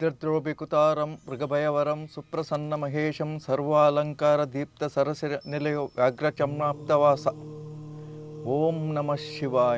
ವ್ಯಗ್ರದ್ರೋಪಿಕುತಾರಂ ಮೃಗಭಯವರಂ ಸುಪ್ರಸನ್ನ ಮಹೇಶಂ ಸರ್ವಾಲಂಕಾರ ದೀಪ್ತ ಸರಸಿರ ನಿಲಯೋ ವ್ಯಾಘ್ರಚಮ್ನಾಪ್ತವಾಸ ಓಂ ನಮಃ ಶಿವಾಯ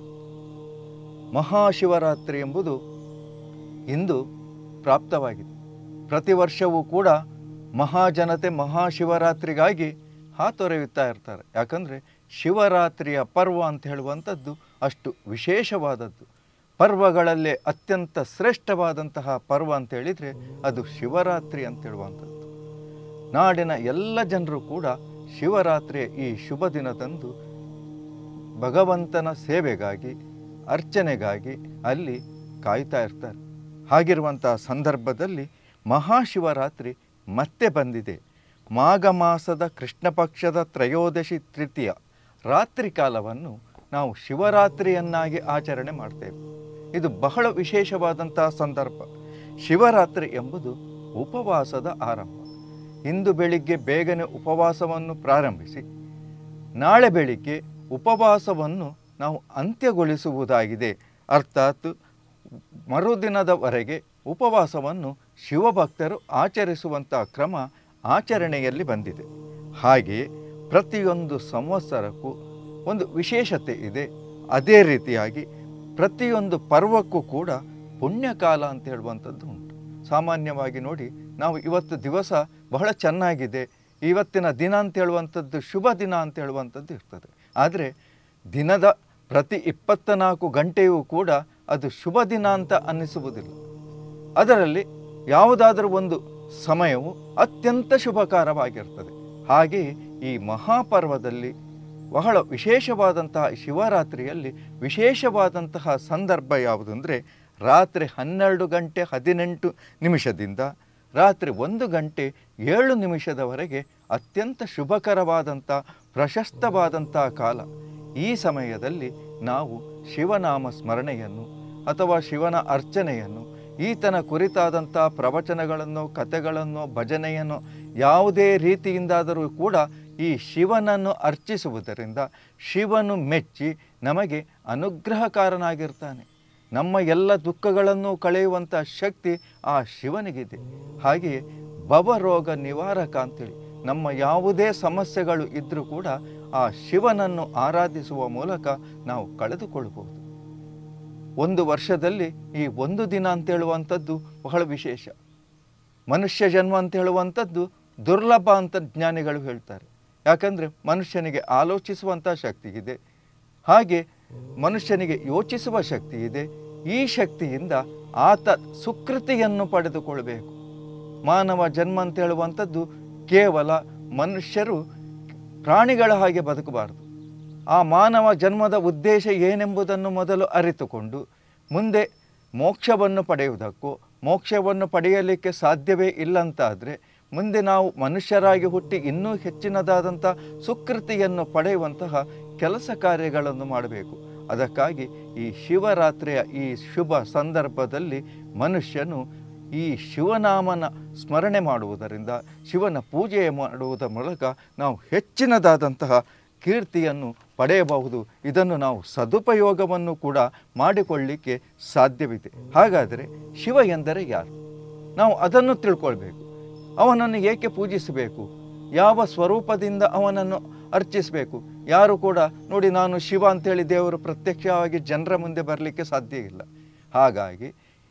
ಮಹಾಶಿವರಾತ್ರಿ ಎಂಬುದು ಇಂದು ಪ್ರಾಪ್ತವಾಗಿದೆ ಪ್ರತಿ ವರ್ಷವೂ ಕೂಡ ಮಹಾಜನತೆ ಮಹಾಶಿವರಾತ್ರಿಗಾಗಿ ಹಾತೊರೆಯುತ್ತಾ ಇರ್ತಾರೆ ಯಾಕಂದರೆ ಶಿವರಾತ್ರಿಯ ಪರ್ವ ಅಂತ ಹೇಳುವಂಥದ್ದು ಅಷ್ಟು ವಿಶೇಷವಾದದ್ದು ಪರ್ವಗಳಲ್ಲೇ ಅತ್ಯಂತ ಶ್ರೇಷ್ಠವಾದಂತಹ ಪರ್ವ ಅಂತ ಹೇಳಿದರೆ ಅದು ಶಿವರಾತ್ರಿ ಅಂತ ಹೇಳುವಂಥದ್ದು ನಾಡಿನ ಎಲ್ಲ ಜನರು ಕೂಡ ಶಿವರಾತ್ರಿಯ ಈ ಶುಭ ದಿನದಂದು ಭಗವಂತನ ಸೇವೆಗಾಗಿ ಅರ್ಚನೆಗಾಗಿ ಅಲ್ಲಿ ಕಾಯ್ತಾ ಇರ್ತಾರೆ ಹಾಗಿರುವಂತಹ ಸಂದರ್ಭದಲ್ಲಿ ಮಹಾಶಿವರಾತ್ರಿ ಮತ್ತೆ ಬಂದಿದೆ ಮಾಘ ಮಾಸದ ಕೃಷ್ಣ ಪಕ್ಷದ ತ್ರಯೋದಶಿ ತೃತೀಯ ರಾತ್ರಿ ಕಾಲವನ್ನು ನಾವು ಶಿವರಾತ್ರಿಯನ್ನಾಗಿ ಆಚರಣೆ ಮಾಡ್ತೇವೆ ಇದು ಬಹಳ ವಿಶೇಷವಾದಂತಹ ಸಂದರ್ಭ ಶಿವರಾತ್ರಿ ಎಂಬುದು ಉಪವಾಸದ ಆರಂಭ ಇಂದು ಬೆಳಿಗ್ಗೆ ಬೇಗನೆ ಉಪವಾಸವನ್ನು ಪ್ರಾರಂಭಿಸಿ ನಾಳೆ ಬೆಳಿಗ್ಗೆ ಉಪವಾಸವನ್ನು ನಾವು ಅಂತ್ಯಗೊಳಿಸುವುದಾಗಿದೆ ಅರ್ಥಾತ್ ಮರುದಿನದವರೆಗೆ ಉಪವಾಸವನ್ನು ಶಿವಭಕ್ತರು ಆಚರಿಸುವಂಥ ಕ್ರಮ ಆಚರಣೆಯಲ್ಲಿ ಬಂದಿದೆ ಹಾಗೆಯೇ ಪ್ರತಿಯೊಂದು ಸಂವತ್ಸರಕ್ಕೂ ಒಂದು ವಿಶೇಷತೆ ಇದೆ ಅದೇ ರೀತಿಯಾಗಿ ಪ್ರತಿಯೊಂದು ಪರ್ವಕ್ಕೂ ಕೂಡ ಪುಣ್ಯಕಾಲ ಅಂತ ಹೇಳುವಂಥದ್ದು ಉಂಟು ಸಾಮಾನ್ಯವಾಗಿ ನೋಡಿ ನಾವು ಇವತ್ತು ದಿವಸ ಬಹಳ ಚೆನ್ನಾಗಿದೆ ಇವತ್ತಿನ ದಿನ ಅಂತ ಹೇಳುವಂಥದ್ದು ಶುಭ ದಿನ ಅಂತ ಹೇಳುವಂಥದ್ದು ಇರ್ತದೆ ಆದರೆ ದಿನದ ಪ್ರತಿ ಇಪ್ಪತ್ತ ನಾಲ್ಕು ಗಂಟೆಯೂ ಕೂಡ ಅದು ಶುಭ ದಿನ ಅಂತ ಅನ್ನಿಸುವುದಿಲ್ಲ ಅದರಲ್ಲಿ ಯಾವುದಾದರೂ ಒಂದು ಸಮಯವು ಅತ್ಯಂತ ಶುಭಕರವಾಗಿರ್ತದೆ ಹಾಗೆಯೇ ಈ ಮಹಾಪರ್ವದಲ್ಲಿ ಬಹಳ ವಿಶೇಷವಾದಂತಹ ಶಿವರಾತ್ರಿಯಲ್ಲಿ ವಿಶೇಷವಾದಂತಹ ಸಂದರ್ಭ ಯಾವುದು ಅಂದರೆ ರಾತ್ರಿ ಹನ್ನೆರಡು ಗಂಟೆ ಹದಿನೆಂಟು ನಿಮಿಷದಿಂದ ರಾತ್ರಿ ಒಂದು ಗಂಟೆ ಏಳು ನಿಮಿಷದವರೆಗೆ ಅತ್ಯಂತ ಶುಭಕರವಾದಂಥ ಪ್ರಶಸ್ತವಾದಂಥ ಕಾಲ ಈ ಸಮಯದಲ್ಲಿ ನಾವು ಶಿವನಾಮ ಸ್ಮರಣೆಯನ್ನು ಅಥವಾ ಶಿವನ ಅರ್ಚನೆಯನ್ನು ಈತನ ಕುರಿತಾದಂಥ ಪ್ರವಚನಗಳನ್ನು ಕಥೆಗಳನ್ನು ಭಜನೆಯನ್ನು ಯಾವುದೇ ರೀತಿಯಿಂದಾದರೂ ಕೂಡ ಈ ಶಿವನನ್ನು ಅರ್ಚಿಸುವುದರಿಂದ ಶಿವನು ಮೆಚ್ಚಿ ನಮಗೆ ಅನುಗ್ರಹಕಾರನಾಗಿರ್ತಾನೆ ನಮ್ಮ ಎಲ್ಲ ದುಃಖಗಳನ್ನು ಕಳೆಯುವಂಥ ಶಕ್ತಿ ಆ ಶಿವನಿಗಿದೆ ಹಾಗೆಯೇ ಭವರೋಗ ನಿವಾರಕ ಅಂತೇಳಿ ನಮ್ಮ ಯಾವುದೇ ಸಮಸ್ಯೆಗಳು ಇದ್ದರೂ ಕೂಡ ಆ ಶಿವನನ್ನು ಆರಾಧಿಸುವ ಮೂಲಕ ನಾವು ಕಳೆದುಕೊಳ್ಳಬಹುದು ಒಂದು ವರ್ಷದಲ್ಲಿ ಈ ಒಂದು ದಿನ ಅಂತ ಹೇಳುವಂಥದ್ದು ಬಹಳ ವಿಶೇಷ ಮನುಷ್ಯ ಜನ್ಮ ಅಂತ ಹೇಳುವಂಥದ್ದು ದುರ್ಲಭ ಅಂತ ಜ್ಞಾನಿಗಳು ಹೇಳ್ತಾರೆ ಯಾಕಂದರೆ ಮನುಷ್ಯನಿಗೆ ಆಲೋಚಿಸುವಂಥ ಶಕ್ತಿ ಇದೆ ಹಾಗೆ ಮನುಷ್ಯನಿಗೆ ಯೋಚಿಸುವ ಶಕ್ತಿ ಇದೆ ಈ ಶಕ್ತಿಯಿಂದ ಆತ ಸುಕೃತಿಯನ್ನು ಪಡೆದುಕೊಳ್ಬೇಕು ಮಾನವ ಜನ್ಮ ಅಂತ ಹೇಳುವಂಥದ್ದು ಕೇವಲ ಮನುಷ್ಯರು ಪ್ರಾಣಿಗಳ ಹಾಗೆ ಬದುಕಬಾರದು ಆ ಮಾನವ ಜನ್ಮದ ಉದ್ದೇಶ ಏನೆಂಬುದನ್ನು ಮೊದಲು ಅರಿತುಕೊಂಡು ಮುಂದೆ ಮೋಕ್ಷವನ್ನು ಪಡೆಯುವುದಕ್ಕೂ ಮೋಕ್ಷವನ್ನು ಪಡೆಯಲಿಕ್ಕೆ ಸಾಧ್ಯವೇ ಇಲ್ಲಂತಾದರೆ ಮುಂದೆ ನಾವು ಮನುಷ್ಯರಾಗಿ ಹುಟ್ಟಿ ಇನ್ನೂ ಹೆಚ್ಚಿನದಾದಂಥ ಸುಕೃತಿಯನ್ನು ಪಡೆಯುವಂತಹ ಕೆಲಸ ಕಾರ್ಯಗಳನ್ನು ಮಾಡಬೇಕು ಅದಕ್ಕಾಗಿ ಈ ಶಿವರಾತ್ರಿಯ ಈ ಶುಭ ಸಂದರ್ಭದಲ್ಲಿ ಮನುಷ್ಯನು ಈ ಶಿವನಾಮನ ಸ್ಮರಣೆ ಮಾಡುವುದರಿಂದ ಶಿವನ ಪೂಜೆ ಮಾಡುವುದರ ಮೂಲಕ ನಾವು ಹೆಚ್ಚಿನದಾದಂತಹ ಕೀರ್ತಿಯನ್ನು ಪಡೆಯಬಹುದು ಇದನ್ನು ನಾವು ಸದುಪಯೋಗವನ್ನು ಕೂಡ ಮಾಡಿಕೊಳ್ಳಿಕ್ಕೆ ಸಾಧ್ಯವಿದೆ ಹಾಗಾದರೆ ಶಿವ ಎಂದರೆ ಯಾರು ನಾವು ಅದನ್ನು ತಿಳ್ಕೊಳ್ಬೇಕು ಅವನನ್ನು ಏಕೆ ಪೂಜಿಸಬೇಕು ಯಾವ ಸ್ವರೂಪದಿಂದ ಅವನನ್ನು ಅರ್ಚಿಸಬೇಕು ಯಾರು ಕೂಡ ನೋಡಿ ನಾನು ಶಿವ ಅಂತೇಳಿ ದೇವರು ಪ್ರತ್ಯಕ್ಷವಾಗಿ ಜನರ ಮುಂದೆ ಬರಲಿಕ್ಕೆ ಸಾಧ್ಯ ಇಲ್ಲ ಹಾಗಾಗಿ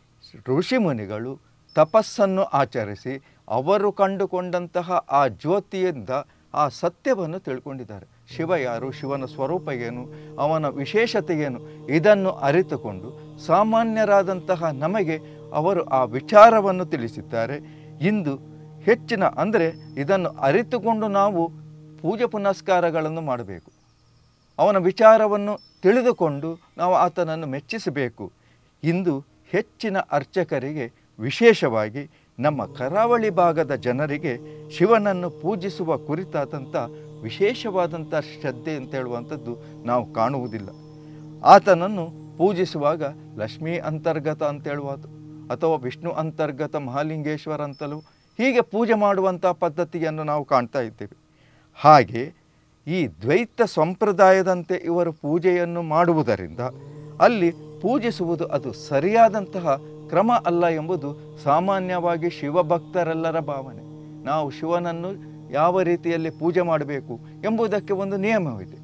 ಋಷಿಮುನಿಗಳು ತಪಸ್ಸನ್ನು ಆಚರಿಸಿ ಅವರು ಕಂಡುಕೊಂಡಂತಹ ಆ ಜ್ಯೋತಿಯಿಂದ ಆ ಸತ್ಯವನ್ನು ತಿಳ್ಕೊಂಡಿದ್ದಾರೆ ಶಿವ ಯಾರು ಶಿವನ ಸ್ವರೂಪ ಏನು ಅವನ ವಿಶೇಷತೆ ಏನು ಇದನ್ನು ಅರಿತುಕೊಂಡು ಸಾಮಾನ್ಯರಾದಂತಹ ನಮಗೆ ಅವರು ಆ ವಿಚಾರವನ್ನು ತಿಳಿಸಿದ್ದಾರೆ ಇಂದು ಹೆಚ್ಚಿನ ಅಂದರೆ ಇದನ್ನು ಅರಿತುಕೊಂಡು ನಾವು ಪೂಜೆ ಪುನಸ್ಕಾರಗಳನ್ನು ಮಾಡಬೇಕು ಅವನ ವಿಚಾರವನ್ನು ತಿಳಿದುಕೊಂಡು ನಾವು ಆತನನ್ನು ಮೆಚ್ಚಿಸಬೇಕು ಇಂದು ಹೆಚ್ಚಿನ ಅರ್ಚಕರಿಗೆ ವಿಶೇಷವಾಗಿ ನಮ್ಮ ಕರಾವಳಿ ಭಾಗದ ಜನರಿಗೆ ಶಿವನನ್ನು ಪೂಜಿಸುವ ಕುರಿತಾದಂಥ ವಿಶೇಷವಾದಂಥ ಶ್ರದ್ಧೆ ಅಂತ ಹೇಳುವಂಥದ್ದು ನಾವು ಕಾಣುವುದಿಲ್ಲ ಆತನನ್ನು ಪೂಜಿಸುವಾಗ ಲಕ್ಷ್ಮೀ ಅಂತರ್ಗತ ಅಂತ ಹೇಳುವುದು ಅಥವಾ ವಿಷ್ಣು ಅಂತರ್ಗತ ಮಹಾಲಿಂಗೇಶ್ವರ ಅಂತಲೂ ಹೀಗೆ ಪೂಜೆ ಮಾಡುವಂಥ ಪದ್ಧತಿಯನ್ನು ನಾವು ಕಾಣ್ತಾ ಇದ್ದೇವೆ ಹಾಗೆ ಈ ದ್ವೈತ ಸಂಪ್ರದಾಯದಂತೆ ಇವರು ಪೂಜೆಯನ್ನು ಮಾಡುವುದರಿಂದ ಅಲ್ಲಿ ಪೂಜಿಸುವುದು ಅದು ಸರಿಯಾದಂತಹ ಕ್ರಮ ಅಲ್ಲ ಎಂಬುದು ಸಾಮಾನ್ಯವಾಗಿ ಶಿವಭಕ್ತರೆಲ್ಲರ ಭಾವನೆ ನಾವು ಶಿವನನ್ನು ಯಾವ ರೀತಿಯಲ್ಲಿ ಪೂಜೆ ಮಾಡಬೇಕು ಎಂಬುದಕ್ಕೆ ಒಂದು ನಿಯಮವಿದೆ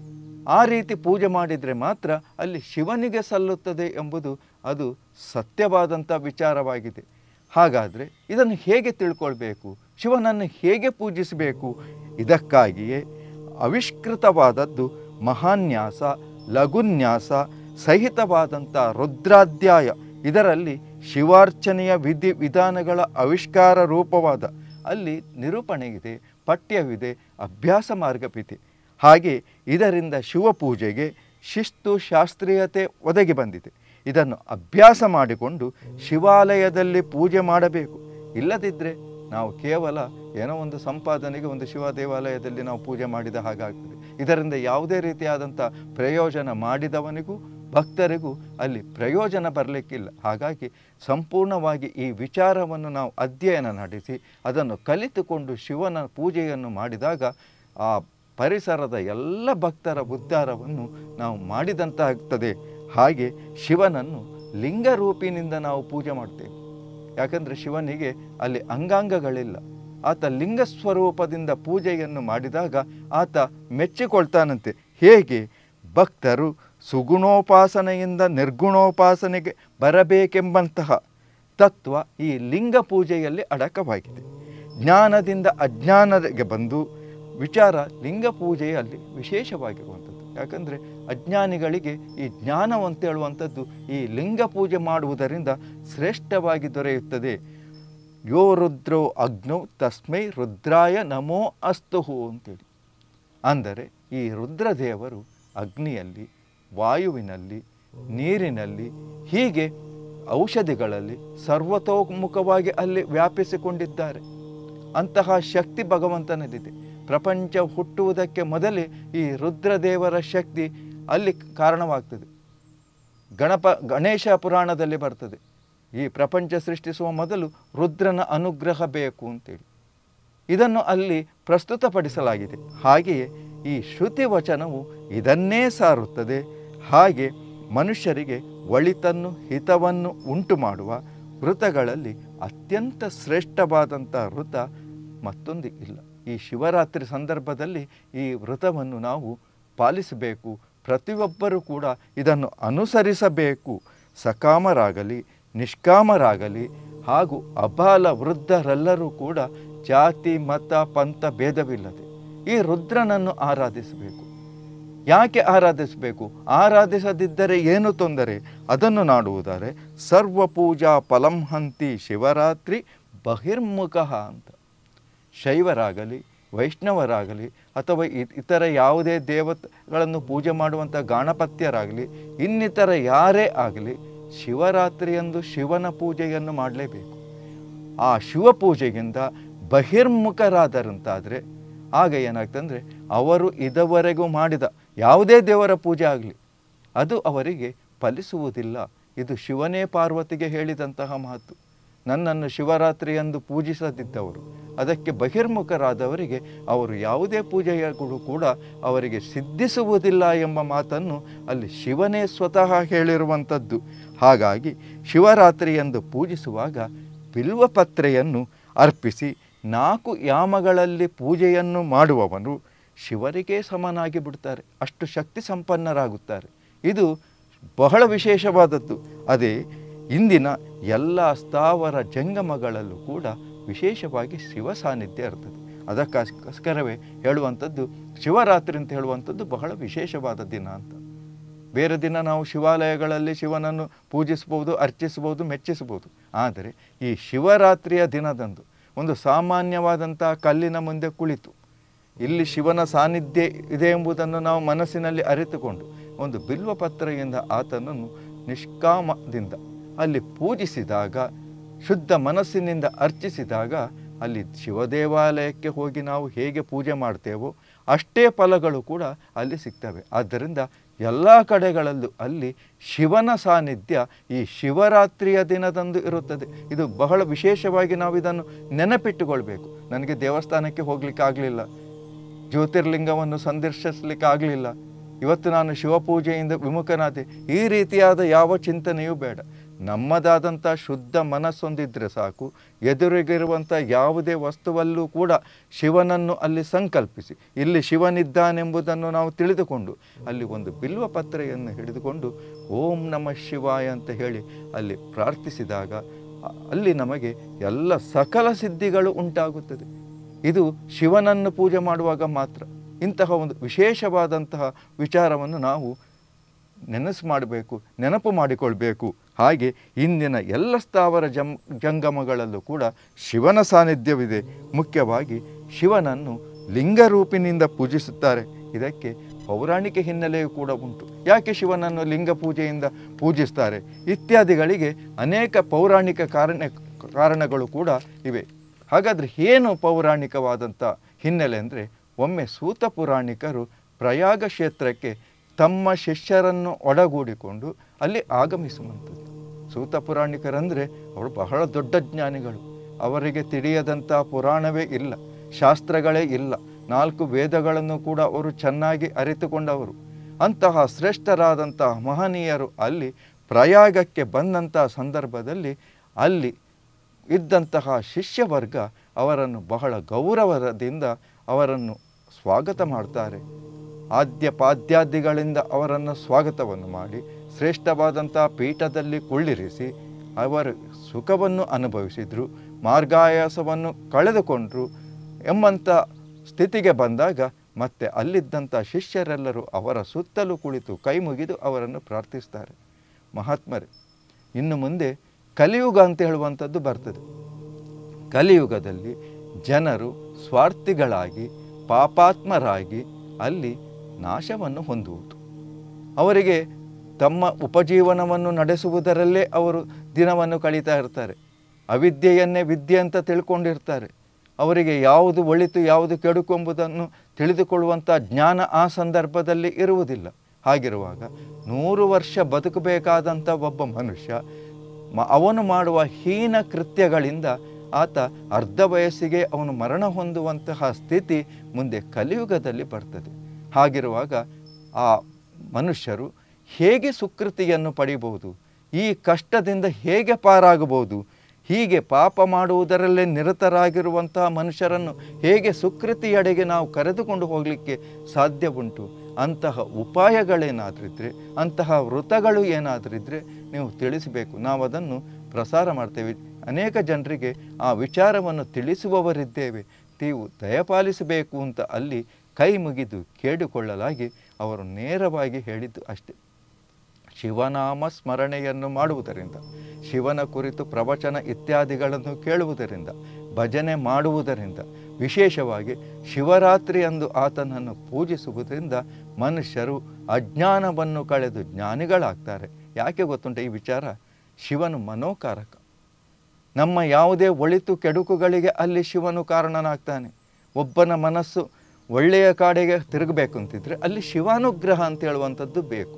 ಆ ರೀತಿ ಪೂಜೆ ಮಾಡಿದರೆ ಮಾತ್ರ ಅಲ್ಲಿ ಶಿವನಿಗೆ ಸಲ್ಲುತ್ತದೆ ಎಂಬುದು ಅದು ಸತ್ಯವಾದಂಥ ವಿಚಾರವಾಗಿದೆ ಹಾಗಾದರೆ ಇದನ್ನು ಹೇಗೆ ತಿಳ್ಕೊಳ್ಬೇಕು ಶಿವನನ್ನು ಹೇಗೆ ಪೂಜಿಸಬೇಕು ಇದಕ್ಕಾಗಿಯೇ ಅವಿಷ್ಕೃತವಾದದ್ದು ಮಹಾನ್ಯಾಸ ಲಘುನ್ಯಾಸ ಸಹಿತವಾದಂಥ ರುದ್ರಾಧ್ಯಾಯ ಇದರಲ್ಲಿ ಶಿವಾರ್ಚನೆಯ ವಿಧಿ ವಿಧಾನಗಳ ಆವಿಷ್ಕಾರ ರೂಪವಾದ ಅಲ್ಲಿ ನಿರೂಪಣೆ ಇದೆ ಪಠ್ಯವಿದೆ ಅಭ್ಯಾಸ ಮಾರ್ಗವಿದೆ ಹಾಗೆ ಇದರಿಂದ ಶಿವಪೂಜೆಗೆ ಶಿಸ್ತು ಶಾಸ್ತ್ರೀಯತೆ ಒದಗಿ ಬಂದಿದೆ ಇದನ್ನು ಅಭ್ಯಾಸ ಮಾಡಿಕೊಂಡು ಶಿವಾಲಯದಲ್ಲಿ ಪೂಜೆ ಮಾಡಬೇಕು ಇಲ್ಲದಿದ್ದರೆ ನಾವು ಕೇವಲ ಏನೋ ಒಂದು ಸಂಪಾದನೆಗೆ ಒಂದು ಶಿವ ದೇವಾಲಯದಲ್ಲಿ ನಾವು ಪೂಜೆ ಮಾಡಿದ ಹಾಗಾಗ್ತದೆ ಇದರಿಂದ ಯಾವುದೇ ರೀತಿಯಾದಂಥ ಪ್ರಯೋಜನ ಮಾಡಿದವನಿಗೂ ಭಕ್ತರಿಗೂ ಅಲ್ಲಿ ಪ್ರಯೋಜನ ಬರಲಿಕ್ಕಿಲ್ಲ ಹಾಗಾಗಿ ಸಂಪೂರ್ಣವಾಗಿ ಈ ವಿಚಾರವನ್ನು ನಾವು ಅಧ್ಯಯನ ನಡೆಸಿ ಅದನ್ನು ಕಲಿತುಕೊಂಡು ಶಿವನ ಪೂಜೆಯನ್ನು ಮಾಡಿದಾಗ ಆ ಪರಿಸರದ ಎಲ್ಲ ಭಕ್ತರ ಉದ್ಧಾರವನ್ನು ನಾವು ಮಾಡಿದಂತಾಗ್ತದೆ ಹಾಗೆ ಶಿವನನ್ನು ಲಿಂಗರೂಪಿನಿಂದ ನಾವು ಪೂಜೆ ಮಾಡ್ತೇವೆ ಯಾಕಂದರೆ ಶಿವನಿಗೆ ಅಲ್ಲಿ ಅಂಗಾಂಗಗಳಿಲ್ಲ ಆತ ಲಿಂಗ ಸ್ವರೂಪದಿಂದ ಪೂಜೆಯನ್ನು ಮಾಡಿದಾಗ ಆತ ಮೆಚ್ಚಿಕೊಳ್ತಾನಂತೆ ಹೇಗೆ ಭಕ್ತರು ಸುಗುಣೋಪಾಸನೆಯಿಂದ ನಿರ್ಗುಣೋಪಾಸನೆಗೆ ಬರಬೇಕೆಂಬಂತಹ ತತ್ವ ಈ ಲಿಂಗ ಪೂಜೆಯಲ್ಲಿ ಅಡಕವಾಗಿದೆ ಜ್ಞಾನದಿಂದ ಅಜ್ಞಾನಕ್ಕೆ ಬಂದು ವಿಚಾರ ಲಿಂಗ ಪೂಜೆಯಲ್ಲಿ ವಿಶೇಷವಾಗಿರುವಂಥದ್ದು ಯಾಕಂದರೆ ಅಜ್ಞಾನಿಗಳಿಗೆ ಈ ಜ್ಞಾನವಂತ ಹೇಳುವಂಥದ್ದು ಈ ಲಿಂಗ ಪೂಜೆ ಮಾಡುವುದರಿಂದ ಶ್ರೇಷ್ಠವಾಗಿ ದೊರೆಯುತ್ತದೆ ಯೋ ರುದ್ರೋ ಅಗ್ನೌ ತಸ್ಮೈ ರುದ್ರಾಯ ನಮೋ ಅಸ್ತುಹು ಅಂತೇಳಿ ಅಂದರೆ ಈ ರುದ್ರದೇವರು ಅಗ್ನಿಯಲ್ಲಿ ವಾಯುವಿನಲ್ಲಿ ನೀರಿನಲ್ಲಿ ಹೀಗೆ ಔಷಧಿಗಳಲ್ಲಿ ಸರ್ವತೋಮುಖವಾಗಿ ಅಲ್ಲಿ ವ್ಯಾಪಿಸಿಕೊಂಡಿದ್ದಾರೆ ಅಂತಹ ಶಕ್ತಿ ಭಗವಂತನಲ್ಲಿದೆ ಪ್ರಪಂಚ ಹುಟ್ಟುವುದಕ್ಕೆ ಮೊದಲೇ ಈ ರುದ್ರದೇವರ ಶಕ್ತಿ ಅಲ್ಲಿ ಕಾರಣವಾಗ್ತದೆ ಗಣಪ ಗಣೇಶ ಪುರಾಣದಲ್ಲಿ ಬರ್ತದೆ ಈ ಪ್ರಪಂಚ ಸೃಷ್ಟಿಸುವ ಮೊದಲು ರುದ್ರನ ಅನುಗ್ರಹ ಬೇಕು ಅಂತೇಳಿ ಇದನ್ನು ಅಲ್ಲಿ ಪ್ರಸ್ತುತಪಡಿಸಲಾಗಿದೆ ಹಾಗೆಯೇ ಈ ಶ್ರುತಿ ವಚನವು ಇದನ್ನೇ ಸಾರುತ್ತದೆ ಹಾಗೆ ಮನುಷ್ಯರಿಗೆ ಒಳಿತನ್ನು ಹಿತವನ್ನು ಉಂಟು ಮಾಡುವ ವೃತಗಳಲ್ಲಿ ಅತ್ಯಂತ ಶ್ರೇಷ್ಠವಾದಂಥ ವೃತ ಮತ್ತೊಂದು ಇಲ್ಲ ಈ ಶಿವರಾತ್ರಿ ಸಂದರ್ಭದಲ್ಲಿ ಈ ವೃತವನ್ನು ನಾವು ಪಾಲಿಸಬೇಕು ಪ್ರತಿಯೊಬ್ಬರೂ ಕೂಡ ಇದನ್ನು ಅನುಸರಿಸಬೇಕು ಸಕಾಮರಾಗಲಿ ನಿಷ್ಕಾಮರಾಗಲಿ ಹಾಗೂ ಅಬಾಲ ವೃದ್ಧರೆಲ್ಲರೂ ಕೂಡ ಜಾತಿ ಮತ ಪಂಥ ಭೇದವಿಲ್ಲದೆ ಈ ರುದ್ರನನ್ನು ಆರಾಧಿಸಬೇಕು ಯಾಕೆ ಆರಾಧಿಸಬೇಕು ಆರಾಧಿಸದಿದ್ದರೆ ಏನು ತೊಂದರೆ ಅದನ್ನು ನಾಡುವುದಾರೆ ಸರ್ವ ಪೂಜಾ ಫಲಂಹಂತಿ ಶಿವರಾತ್ರಿ ಬಹಿರ್ಮುಖ ಅಂತ ಶೈವರಾಗಲಿ ವೈಷ್ಣವರಾಗಲಿ ಅಥವಾ ಇ- ಇತರ ಯಾವುದೇ ದೇವತೆಗಳನ್ನು ಪೂಜೆ ಮಾಡುವಂಥ ಗಾಣಪತ್ಯರಾಗಲಿ ಇನ್ನಿತರ ಯಾರೇ ಆಗಲಿ ಶಿವರಾತ್ರಿಯಂದು ಶಿವನ ಪೂಜೆಯನ್ನು ಮಾಡಲೇಬೇಕು ಆ ಶಿವ ಪೂಜೆಗಿಂತ ಬಹಿರ್ಮುಖರಾದರಂತಾದರೆ ಆಗ ಏನಾಗ್ತಂದರೆ ಅವರು ಇದುವರೆಗೂ ಮಾಡಿದ ಯಾವುದೇ ದೇವರ ಪೂಜೆ ಆಗಲಿ ಅದು ಅವರಿಗೆ ಫಲಿಸುವುದಿಲ್ಲ ಇದು ಶಿವನೇ ಪಾರ್ವತಿಗೆ ಹೇಳಿದಂತಹ ಮಾತು ನನ್ನನ್ನು ಶಿವರಾತ್ರಿಯಂದು ಪೂಜಿಸದಿದ್ದವರು ಅದಕ್ಕೆ ಬಹಿರ್ಮುಖರಾದವರಿಗೆ ಅವರು ಯಾವುದೇ ಪೂಜೆಗಳು ಕೂಡ ಅವರಿಗೆ ಸಿದ್ಧಿಸುವುದಿಲ್ಲ ಎಂಬ ಮಾತನ್ನು ಅಲ್ಲಿ ಶಿವನೇ ಸ್ವತಃ ಹೇಳಿರುವಂಥದ್ದು ಹಾಗಾಗಿ ಶಿವರಾತ್ರಿಯಂದು ಪೂಜಿಸುವಾಗ ಬಿಲ್ವಪತ್ರೆಯನ್ನು ಅರ್ಪಿಸಿ ನಾಲ್ಕು ಯಾಮಗಳಲ್ಲಿ ಪೂಜೆಯನ್ನು ಮಾಡುವವನು ಶಿವರಿಗೆ ಸಮನಾಗಿ ಬಿಡ್ತಾರೆ ಅಷ್ಟು ಶಕ್ತಿ ಸಂಪನ್ನರಾಗುತ್ತಾರೆ ಇದು ಬಹಳ ವಿಶೇಷವಾದದ್ದು ಅದೇ ಇಂದಿನ ಎಲ್ಲ ಸ್ಥಾವರ ಜಂಗಮಗಳಲ್ಲೂ ಕೂಡ ವಿಶೇಷವಾಗಿ ಶಿವ ಸಾನ್ನಿಧ್ಯ ಇರ್ತದೆ ಅದಕ್ಕೋಸ್ಕರವೇ ಹೇಳುವಂಥದ್ದು ಶಿವರಾತ್ರಿ ಅಂತ ಹೇಳುವಂಥದ್ದು ಬಹಳ ವಿಶೇಷವಾದ ದಿನ ಅಂತ ಬೇರೆ ದಿನ ನಾವು ಶಿವಾಲಯಗಳಲ್ಲಿ ಶಿವನನ್ನು ಪೂಜಿಸ್ಬೋದು ಅರ್ಚಿಸ್ಬೋದು ಮೆಚ್ಚಿಸ್ಬೋದು ಆದರೆ ಈ ಶಿವರಾತ್ರಿಯ ದಿನದಂದು ಒಂದು ಸಾಮಾನ್ಯವಾದಂಥ ಕಲ್ಲಿನ ಮುಂದೆ ಕುಳಿತು ಇಲ್ಲಿ ಶಿವನ ಸಾನ್ನಿಧ್ಯ ಇದೆ ಎಂಬುದನ್ನು ನಾವು ಮನಸ್ಸಿನಲ್ಲಿ ಅರಿತುಕೊಂಡು ಒಂದು ಬಿಲ್ವಪತ್ರೆಯಿಂದ ಆತನನ್ನು ನಿಷ್ಕಾಮದಿಂದ ಅಲ್ಲಿ ಪೂಜಿಸಿದಾಗ ಶುದ್ಧ ಮನಸ್ಸಿನಿಂದ ಅರ್ಚಿಸಿದಾಗ ಅಲ್ಲಿ ಶಿವದೇವಾಲಯಕ್ಕೆ ಹೋಗಿ ನಾವು ಹೇಗೆ ಪೂಜೆ ಮಾಡ್ತೇವೋ ಅಷ್ಟೇ ಫಲಗಳು ಕೂಡ ಅಲ್ಲಿ ಸಿಗ್ತವೆ ಆದ್ದರಿಂದ ಎಲ್ಲ ಕಡೆಗಳಲ್ಲೂ ಅಲ್ಲಿ ಶಿವನ ಸಾನ್ನಿಧ್ಯ ಈ ಶಿವರಾತ್ರಿಯ ದಿನದಂದು ಇರುತ್ತದೆ ಇದು ಬಹಳ ವಿಶೇಷವಾಗಿ ನಾವು ಇದನ್ನು ನೆನಪಿಟ್ಟುಕೊಳ್ಬೇಕು ನನಗೆ ದೇವಸ್ಥಾನಕ್ಕೆ ಹೋಗ್ಲಿಕ್ಕೆ ಆಗಲಿಲ್ಲ ಜ್ಯೋತಿರ್ಲಿಂಗವನ್ನು ಸಂದರ್ಶಿಸಲಿಕ್ಕೆ ಆಗಲಿಲ್ಲ ಇವತ್ತು ನಾನು ಶಿವಪೂಜೆಯಿಂದ ವಿಮುಖನಾದೆ ಈ ರೀತಿಯಾದ ಯಾವ ಚಿಂತನೆಯೂ ಬೇಡ ನಮ್ಮದಾದಂಥ ಶುದ್ಧ ಮನಸ್ಸೊಂದಿದ್ರೆ ಸಾಕು ಎದುರಿಗಿರುವಂಥ ಯಾವುದೇ ವಸ್ತುವಲ್ಲೂ ಕೂಡ ಶಿವನನ್ನು ಅಲ್ಲಿ ಸಂಕಲ್ಪಿಸಿ ಇಲ್ಲಿ ಶಿವನಿದ್ದಾನೆಂಬುದನ್ನು ನಾವು ತಿಳಿದುಕೊಂಡು ಅಲ್ಲಿ ಒಂದು ಬಿಲ್ವ ಪತ್ರೆಯನ್ನು ಹಿಡಿದುಕೊಂಡು ಓಂ ನಮ ಶಿವಾಯ ಅಂತ ಹೇಳಿ ಅಲ್ಲಿ ಪ್ರಾರ್ಥಿಸಿದಾಗ ಅ- ಅಲ್ಲಿ ನಮಗೆ ಎಲ್ಲ ಸಕಲ ಸಿದ್ಧಿಗಳು ಉಂಟಾಗುತ್ತದೆ ಇದು ಶಿವನನ್ನು ಪೂಜೆ ಮಾಡುವಾಗ ಮಾತ್ರ ಇಂತಹ ಒಂದು ವಿಶೇಷವಾದಂತಹ ವಿಚಾರವನ್ನು ನಾವು ನೆನಸು ಮಾಡಬೇಕು ನೆನಪು ಮಾಡಿಕೊಳ್ಬೇಕು ಹಾಗೆ ಇಂದಿನ ಎಲ್ಲ ಸ್ಥಾವರ ಜಂ ಜಂಗಮಗಳಲ್ಲೂ ಕೂಡ ಶಿವನ ಸಾನ್ನಿಧ್ಯವಿದೆ ಮುಖ್ಯವಾಗಿ ಶಿವನನ್ನು ಲಿಂಗರೂಪಿನಿಂದ ಪೂಜಿಸುತ್ತಾರೆ ಇದಕ್ಕೆ ಪೌರಾಣಿಕ ಹಿನ್ನೆಲೆಯೂ ಕೂಡ ಉಂಟು ಯಾಕೆ ಶಿವನನ್ನು ಲಿಂಗ ಪೂಜೆಯಿಂದ ಪೂಜಿಸ್ತಾರೆ ಇತ್ಯಾದಿಗಳಿಗೆ ಅನೇಕ ಪೌರಾಣಿಕ ಕಾರಣ ಕಾರಣಗಳು ಕೂಡ ಇವೆ ಹಾಗಾದರೆ ಏನು ಪೌರಾಣಿಕವಾದಂಥ ಹಿನ್ನೆಲೆ ಅಂದರೆ ಒಮ್ಮೆ ಸೂತ ಪುರಾಣಿಕರು ಪ್ರಯಾಗ ಕ್ಷೇತ್ರಕ್ಕೆ ತಮ್ಮ ಶಿಷ್ಯರನ್ನು ಒಡಗೂಡಿಕೊಂಡು ಅಲ್ಲಿ ಆಗಮಿಸುವಂಥದ್ದು ಸೂತ ಪುರಾಣಿಕರಂದರೆ ಅವರು ಬಹಳ ದೊಡ್ಡ ಜ್ಞಾನಿಗಳು ಅವರಿಗೆ ತಿಳಿಯದಂಥ ಪುರಾಣವೇ ಇಲ್ಲ ಶಾಸ್ತ್ರಗಳೇ ಇಲ್ಲ ನಾಲ್ಕು ವೇದಗಳನ್ನು ಕೂಡ ಅವರು ಚೆನ್ನಾಗಿ ಅರಿತುಕೊಂಡವರು ಅಂತಹ ಶ್ರೇಷ್ಠರಾದಂತಹ ಮಹನೀಯರು ಅಲ್ಲಿ ಪ್ರಯಾಗಕ್ಕೆ ಬಂದಂಥ ಸಂದರ್ಭದಲ್ಲಿ ಅಲ್ಲಿ ಇದ್ದಂತಹ ಶಿಷ್ಯವರ್ಗ ಅವರನ್ನು ಬಹಳ ಗೌರವದಿಂದ ಅವರನ್ನು ಸ್ವಾಗತ ಮಾಡ್ತಾರೆ ಆದ್ಯ ಪಾದ್ಯಾದಿಗಳಿಂದ ಅವರನ್ನು ಸ್ವಾಗತವನ್ನು ಮಾಡಿ ಶ್ರೇಷ್ಠವಾದಂಥ ಪೀಠದಲ್ಲಿ ಕುಳ್ಳಿರಿಸಿ ಅವರು ಸುಖವನ್ನು ಅನುಭವಿಸಿದರು ಮಾರ್ಗಾಯಾಸವನ್ನು ಕಳೆದುಕೊಂಡರು ಎಂಬಂಥ ಸ್ಥಿತಿಗೆ ಬಂದಾಗ ಮತ್ತೆ ಅಲ್ಲಿದ್ದಂಥ ಶಿಷ್ಯರೆಲ್ಲರೂ ಅವರ ಸುತ್ತಲೂ ಕುಳಿತು ಕೈ ಮುಗಿದು ಅವರನ್ನು ಪ್ರಾರ್ಥಿಸ್ತಾರೆ ಮಹಾತ್ಮರೇ ಇನ್ನು ಮುಂದೆ ಕಲಿಯುಗ ಅಂತ ಹೇಳುವಂಥದ್ದು ಬರ್ತದೆ ಕಲಿಯುಗದಲ್ಲಿ ಜನರು ಸ್ವಾರ್ಥಿಗಳಾಗಿ ಪಾಪಾತ್ಮರಾಗಿ ಅಲ್ಲಿ ನಾಶವನ್ನು ಹೊಂದುವುದು ಅವರಿಗೆ ತಮ್ಮ ಉಪಜೀವನವನ್ನು ನಡೆಸುವುದರಲ್ಲೇ ಅವರು ದಿನವನ್ನು ಕಳೀತಾ ಇರ್ತಾರೆ ಅವಿದ್ಯೆಯನ್ನೇ ವಿದ್ಯೆ ಅಂತ ತಿಳ್ಕೊಂಡಿರ್ತಾರೆ ಅವರಿಗೆ ಯಾವುದು ಒಳಿತು ಯಾವುದು ಕೆಡುಕೆಂಬುದನ್ನು ತಿಳಿದುಕೊಳ್ಳುವಂಥ ಜ್ಞಾನ ಆ ಸಂದರ್ಭದಲ್ಲಿ ಇರುವುದಿಲ್ಲ ಹಾಗಿರುವಾಗ ನೂರು ವರ್ಷ ಬದುಕಬೇಕಾದಂಥ ಒಬ್ಬ ಮನುಷ್ಯ ಮ ಅವನು ಮಾಡುವ ಹೀನ ಕೃತ್ಯಗಳಿಂದ ಆತ ಅರ್ಧ ವಯಸ್ಸಿಗೆ ಅವನು ಮರಣ ಹೊಂದುವಂತಹ ಸ್ಥಿತಿ ಮುಂದೆ ಕಲಿಯುಗದಲ್ಲಿ ಬರ್ತದೆ ಹಾಗಿರುವಾಗ ಆ ಮನುಷ್ಯರು ಹೇಗೆ ಸುಕೃತಿಯನ್ನು ಪಡೆಯಬಹುದು ಈ ಕಷ್ಟದಿಂದ ಹೇಗೆ ಪಾರಾಗಬಹುದು ಹೀಗೆ ಪಾಪ ಮಾಡುವುದರಲ್ಲೇ ನಿರತರಾಗಿರುವಂತಹ ಮನುಷ್ಯರನ್ನು ಹೇಗೆ ಸುಕೃತಿಯಡೆಗೆ ನಾವು ಕರೆದುಕೊಂಡು ಹೋಗಲಿಕ್ಕೆ ಸಾಧ್ಯ ಉಂಟು ಅಂತಹ ಉಪಾಯಗಳೇನಾದರಿದ್ದರೆ ಅಂತಹ ವೃತಗಳು ಏನಾದರಿದ್ದರೆ ನೀವು ತಿಳಿಸಬೇಕು ನಾವು ಅದನ್ನು ಪ್ರಸಾರ ಮಾಡ್ತೇವೆ ಅನೇಕ ಜನರಿಗೆ ಆ ವಿಚಾರವನ್ನು ತಿಳಿಸುವವರಿದ್ದೇವೆ ನೀವು ದಯಪಾಲಿಸಬೇಕು ಅಂತ ಅಲ್ಲಿ ಕೈ ಮುಗಿದು ಕೇಳಿಕೊಳ್ಳಲಾಗಿ ಅವರು ನೇರವಾಗಿ ಹೇಳಿದ್ದು ಅಷ್ಟೆ ಶಿವನಾಮ ಸ್ಮರಣೆಯನ್ನು ಮಾಡುವುದರಿಂದ ಶಿವನ ಕುರಿತು ಪ್ರವಚನ ಇತ್ಯಾದಿಗಳನ್ನು ಕೇಳುವುದರಿಂದ ಭಜನೆ ಮಾಡುವುದರಿಂದ ವಿಶೇಷವಾಗಿ ಶಿವರಾತ್ರಿ ಅಂದು ಆತನನ್ನು ಪೂಜಿಸುವುದರಿಂದ ಮನುಷ್ಯರು ಅಜ್ಞಾನವನ್ನು ಕಳೆದು ಜ್ಞಾನಿಗಳಾಗ್ತಾರೆ ಯಾಕೆ ಗೊತ್ತುಂಟ ಈ ವಿಚಾರ ಶಿವನು ಮನೋಕಾರಕ ನಮ್ಮ ಯಾವುದೇ ಒಳಿತು ಕೆಡುಕುಗಳಿಗೆ ಅಲ್ಲಿ ಶಿವನು ಕಾರಣನಾಗ್ತಾನೆ ಒಬ್ಬನ ಮನಸ್ಸು ಒಳ್ಳೆಯ ಕಾಡೆಗೆ ತಿರುಗಬೇಕು ಅಂತಿದ್ರೆ ಅಲ್ಲಿ ಶಿವಾನುಗ್ರಹ ಅಂತ ಹೇಳುವಂಥದ್ದು ಬೇಕು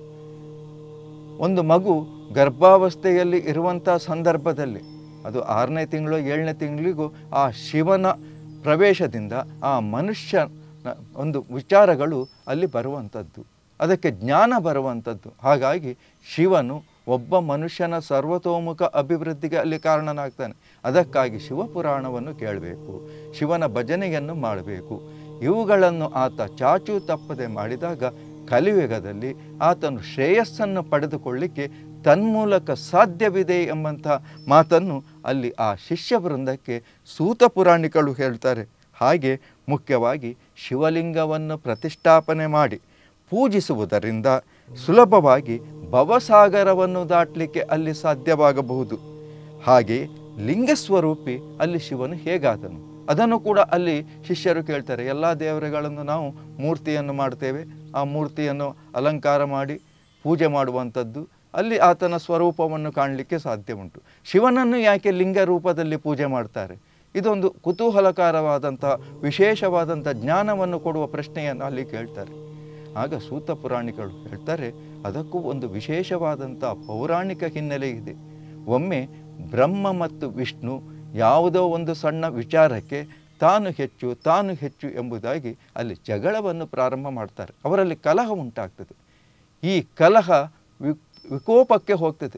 ಒಂದು ಮಗು ಗರ್ಭಾವಸ್ಥೆಯಲ್ಲಿ ಇರುವಂಥ ಸಂದರ್ಭದಲ್ಲಿ ಅದು ಆರನೇ ತಿಂಗಳು ಏಳನೇ ತಿಂಗಳಿಗೂ ಆ ಶಿವನ ಪ್ರವೇಶದಿಂದ ಆ ಮನುಷ್ಯನ ಒಂದು ವಿಚಾರಗಳು ಅಲ್ಲಿ ಬರುವಂಥದ್ದು ಅದಕ್ಕೆ ಜ್ಞಾನ ಬರುವಂಥದ್ದು ಹಾಗಾಗಿ ಶಿವನು ಒಬ್ಬ ಮನುಷ್ಯನ ಸರ್ವತೋಮುಖ ಅಭಿವೃದ್ಧಿಗೆ ಅಲ್ಲಿ ಕಾರಣನಾಗ್ತಾನೆ ಅದಕ್ಕಾಗಿ ಶಿವಪುರಾಣವನ್ನು ಕೇಳಬೇಕು ಶಿವನ ಭಜನೆಯನ್ನು ಮಾಡಬೇಕು ಇವುಗಳನ್ನು ಆತ ಚಾಚೂ ತಪ್ಪದೆ ಮಾಡಿದಾಗ ಕಲಿಯುಗದಲ್ಲಿ ಆತನು ಶ್ರೇಯಸ್ಸನ್ನು ಪಡೆದುಕೊಳ್ಳಿಕ್ಕೆ ತನ್ಮೂಲಕ ಸಾಧ್ಯವಿದೆ ಎಂಬಂಥ ಮಾತನ್ನು ಅಲ್ಲಿ ಆ ಶಿಷ್ಯ ವೃಂದಕ್ಕೆ ಸೂತ ಪುರಾಣಿಕರು ಹೇಳ್ತಾರೆ ಹಾಗೆ ಮುಖ್ಯವಾಗಿ ಶಿವಲಿಂಗವನ್ನು ಪ್ರತಿಷ್ಠಾಪನೆ ಮಾಡಿ ಪೂಜಿಸುವುದರಿಂದ ಸುಲಭವಾಗಿ ಭವಸಾಗರವನ್ನು ದಾಟಲಿಕ್ಕೆ ಅಲ್ಲಿ ಸಾಧ್ಯವಾಗಬಹುದು ಹಾಗೆ ಲಿಂಗಸ್ವರೂಪಿ ಅಲ್ಲಿ ಶಿವನು ಹೇಗಾದನು ಅದನ್ನು ಕೂಡ ಅಲ್ಲಿ ಶಿಷ್ಯರು ಕೇಳ್ತಾರೆ ಎಲ್ಲ ದೇವರುಗಳನ್ನು ನಾವು ಮೂರ್ತಿಯನ್ನು ಮಾಡ್ತೇವೆ ಆ ಮೂರ್ತಿಯನ್ನು ಅಲಂಕಾರ ಮಾಡಿ ಪೂಜೆ ಮಾಡುವಂಥದ್ದು ಅಲ್ಲಿ ಆತನ ಸ್ವರೂಪವನ್ನು ಕಾಣಲಿಕ್ಕೆ ಸಾಧ್ಯ ಉಂಟು ಶಿವನನ್ನು ಯಾಕೆ ಲಿಂಗ ರೂಪದಲ್ಲಿ ಪೂಜೆ ಮಾಡ್ತಾರೆ ಇದೊಂದು ಕುತೂಹಲಕರವಾದಂಥ ವಿಶೇಷವಾದಂಥ ಜ್ಞಾನವನ್ನು ಕೊಡುವ ಪ್ರಶ್ನೆಯನ್ನು ಅಲ್ಲಿ ಕೇಳ್ತಾರೆ ಆಗ ಸೂತ ಪುರಾಣಿಕರು ಹೇಳ್ತಾರೆ ಅದಕ್ಕೂ ಒಂದು ವಿಶೇಷವಾದಂಥ ಪೌರಾಣಿಕ ಹಿನ್ನೆಲೆ ಇದೆ ಒಮ್ಮೆ ಬ್ರಹ್ಮ ಮತ್ತು ವಿಷ್ಣು ಯಾವುದೋ ಒಂದು ಸಣ್ಣ ವಿಚಾರಕ್ಕೆ ತಾನು ಹೆಚ್ಚು ತಾನು ಹೆಚ್ಚು ಎಂಬುದಾಗಿ ಅಲ್ಲಿ ಜಗಳವನ್ನು ಪ್ರಾರಂಭ ಮಾಡ್ತಾರೆ ಅವರಲ್ಲಿ ಕಲಹ ಉಂಟಾಗ್ತದೆ ಈ ಕಲಹ ವಿ ವಿಕೋಪಕ್ಕೆ ಹೋಗ್ತದೆ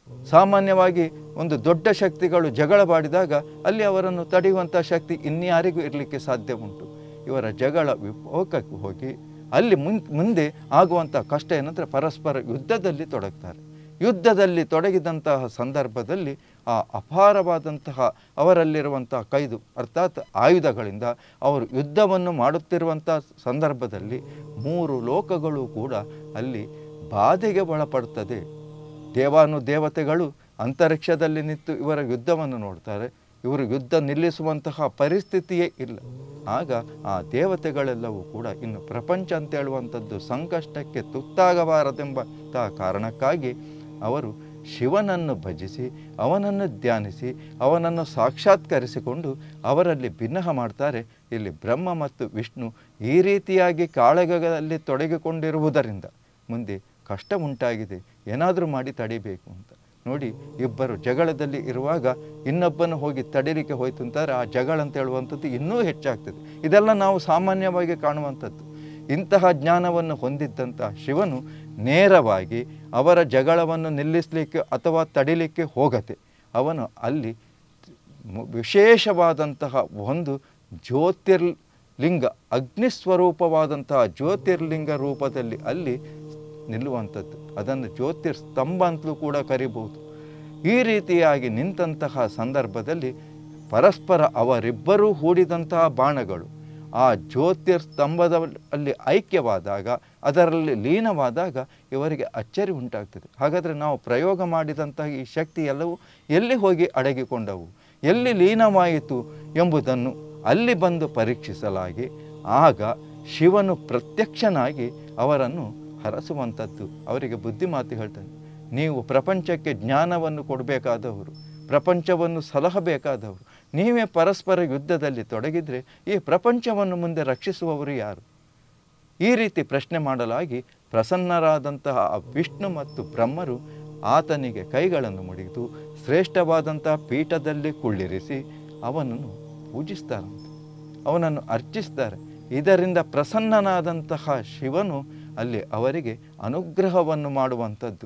ಸಾಮಾನ್ಯವಾಗಿ ಒಂದು ದೊಡ್ಡ ಶಕ್ತಿಗಳು ಜಗಳವಾಡಿದಾಗ ಅಲ್ಲಿ ಅವರನ್ನು ತಡೆಯುವಂಥ ಶಕ್ತಿ ಇನ್ಯಾರಿಗೂ ಇರಲಿಕ್ಕೆ ಸಾಧ್ಯ ಉಂಟು ಇವರ ಜಗಳ ವಿಪೋಕಕ್ಕೆ ಹೋಗಿ ಅಲ್ಲಿ ಮುನ್ ಮುಂದೆ ಆಗುವಂಥ ಕಷ್ಟ ಏನಂದರೆ ಪರಸ್ಪರ ಯುದ್ಧದಲ್ಲಿ ತೊಡಗ್ತಾರೆ ಯುದ್ಧದಲ್ಲಿ ತೊಡಗಿದಂತಹ ಸಂದರ್ಭದಲ್ಲಿ ಆ ಅಪಾರವಾದಂತಹ ಅವರಲ್ಲಿರುವಂತಹ ಕೈದು ಅರ್ಥಾತ್ ಆಯುಧಗಳಿಂದ ಅವರು ಯುದ್ಧವನ್ನು ಮಾಡುತ್ತಿರುವಂಥ ಸಂದರ್ಭದಲ್ಲಿ ಮೂರು ಲೋಕಗಳು ಕೂಡ ಅಲ್ಲಿ ಬಾಧೆಗೆ ಒಳಪಡ್ತದೆ ದೇವಾನು ದೇವತೆಗಳು ಅಂತರಿಕ್ಷದಲ್ಲಿ ನಿಂತು ಇವರ ಯುದ್ಧವನ್ನು ನೋಡ್ತಾರೆ ಇವರು ಯುದ್ಧ ನಿಲ್ಲಿಸುವಂತಹ ಪರಿಸ್ಥಿತಿಯೇ ಇಲ್ಲ ಆಗ ಆ ದೇವತೆಗಳೆಲ್ಲವೂ ಕೂಡ ಇನ್ನು ಪ್ರಪಂಚ ಅಂತ ಹೇಳುವಂಥದ್ದು ಸಂಕಷ್ಟಕ್ಕೆ ತುತ್ತಾಗಬಾರದೆಂಬಂತಹ ಕಾರಣಕ್ಕಾಗಿ ಅವರು ಶಿವನನ್ನು ಭಜಿಸಿ ಅವನನ್ನು ಧ್ಯಾನಿಸಿ ಅವನನ್ನು ಸಾಕ್ಷಾತ್ಕರಿಸಿಕೊಂಡು ಅವರಲ್ಲಿ ಭಿನ್ನಹ ಮಾಡ್ತಾರೆ ಇಲ್ಲಿ ಬ್ರಹ್ಮ ಮತ್ತು ವಿಷ್ಣು ಈ ರೀತಿಯಾಗಿ ಕಾಳಗಗಳಲ್ಲಿ ತೊಡಗಿಕೊಂಡಿರುವುದರಿಂದ ಮುಂದೆ ಕಷ್ಟ ಉಂಟಾಗಿದೆ ಏನಾದರೂ ಮಾಡಿ ತಡಿಬೇಕು ಅಂತ ನೋಡಿ ಇಬ್ಬರು ಜಗಳದಲ್ಲಿ ಇರುವಾಗ ಇನ್ನೊಬ್ಬನು ಹೋಗಿ ತಡಿಲಿಕ್ಕೆ ಹೋಯ್ತು ಅಂತಾರೆ ಆ ಜಗಳ ಅಂತ ಹೇಳುವಂಥದ್ದು ಇನ್ನೂ ಹೆಚ್ಚಾಗ್ತದೆ ಇದೆಲ್ಲ ನಾವು ಸಾಮಾನ್ಯವಾಗಿ ಕಾಣುವಂಥದ್ದು ಇಂತಹ ಜ್ಞಾನವನ್ನು ಹೊಂದಿದ್ದಂತಹ ಶಿವನು ನೇರವಾಗಿ ಅವರ ಜಗಳವನ್ನು ನಿಲ್ಲಿಸಲಿಕ್ಕೆ ಅಥವಾ ತಡಿಲಿಕ್ಕೆ ಹೋಗದೆ ಅವನು ಅಲ್ಲಿ ಮು- ವಿಶೇಷವಾದಂತಹ ಒಂದು ಜ್ಯೋತಿರ್ಲಿಂಗ ಅಗ್ನಿಸ್ವರೂಪವಾದಂತಹ ಜ್ಯೋತಿರ್ಲಿಂಗ ರೂಪದಲ್ಲಿ ಅಲ್ಲಿ ನಿಲ್ಲುವಂಥದ್ದು ಅದನ್ನು ಜ್ಯೋತಿರ್ಸ್ತಂಭ ಅಂತಲೂ ಕೂಡ ಕರಿಬಹುದು ಈ ರೀತಿಯಾಗಿ ನಿಂತಹ ಸಂದರ್ಭದಲ್ಲಿ ಪರಸ್ಪರ ಅವರಿಬ್ಬರೂ ಹೂಡಿದಂತಹ ಬಾಣಗಳು ಆ ಜ್ಯೋತಿರ್ಸ್ತಂಭದ ಅಲ್ಲಿ ಐಕ್ಯವಾದಾಗ ಅದರಲ್ಲಿ ಲೀನವಾದಾಗ ಇವರಿಗೆ ಅಚ್ಚರಿ ಉಂಟಾಗ್ತದೆ ಹಾಗಾದರೆ ನಾವು ಪ್ರಯೋಗ ಮಾಡಿದಂತಹ ಈ ಶಕ್ತಿ ಎಲ್ಲವೂ ಎಲ್ಲಿ ಹೋಗಿ ಅಡಗಿಕೊಂಡವು ಎಲ್ಲಿ ಲೀನವಾಯಿತು ಎಂಬುದನ್ನು ಅಲ್ಲಿ ಬಂದು ಪರೀಕ್ಷಿಸಲಾಗಿ ಆಗ ಶಿವನು ಪ್ರತ್ಯಕ್ಷನಾಗಿ ಅವರನ್ನು ಹರಸುವಂಥದ್ದು ಅವರಿಗೆ ಬುದ್ಧಿ ಮಾತು ಹೇಳ್ತಾನೆ ನೀವು ಪ್ರಪಂಚಕ್ಕೆ ಜ್ಞಾನವನ್ನು ಕೊಡಬೇಕಾದವರು ಪ್ರಪಂಚವನ್ನು ಸಲಹಬೇಕಾದವರು ನೀವೇ ಪರಸ್ಪರ ಯುದ್ಧದಲ್ಲಿ ತೊಡಗಿದರೆ ಈ ಪ್ರಪಂಚವನ್ನು ಮುಂದೆ ರಕ್ಷಿಸುವವರು ಯಾರು ಈ ರೀತಿ ಪ್ರಶ್ನೆ ಮಾಡಲಾಗಿ ಪ್ರಸನ್ನರಾದಂತಹ ಆ ವಿಷ್ಣು ಮತ್ತು ಬ್ರಹ್ಮರು ಆತನಿಗೆ ಕೈಗಳನ್ನು ಮುಡಿದು ಶ್ರೇಷ್ಠವಾದಂತಹ ಪೀಠದಲ್ಲಿ ಕುಳ್ಳಿರಿಸಿ ಅವನನ್ನು ಪೂಜಿಸ್ತಾರಂತೆ ಅವನನ್ನು ಅರ್ಚಿಸ್ತಾರೆ ಇದರಿಂದ ಪ್ರಸನ್ನನಾದಂತಹ ಶಿವನು ಅಲ್ಲಿ ಅವರಿಗೆ ಅನುಗ್ರಹವನ್ನು ಮಾಡುವಂಥದ್ದು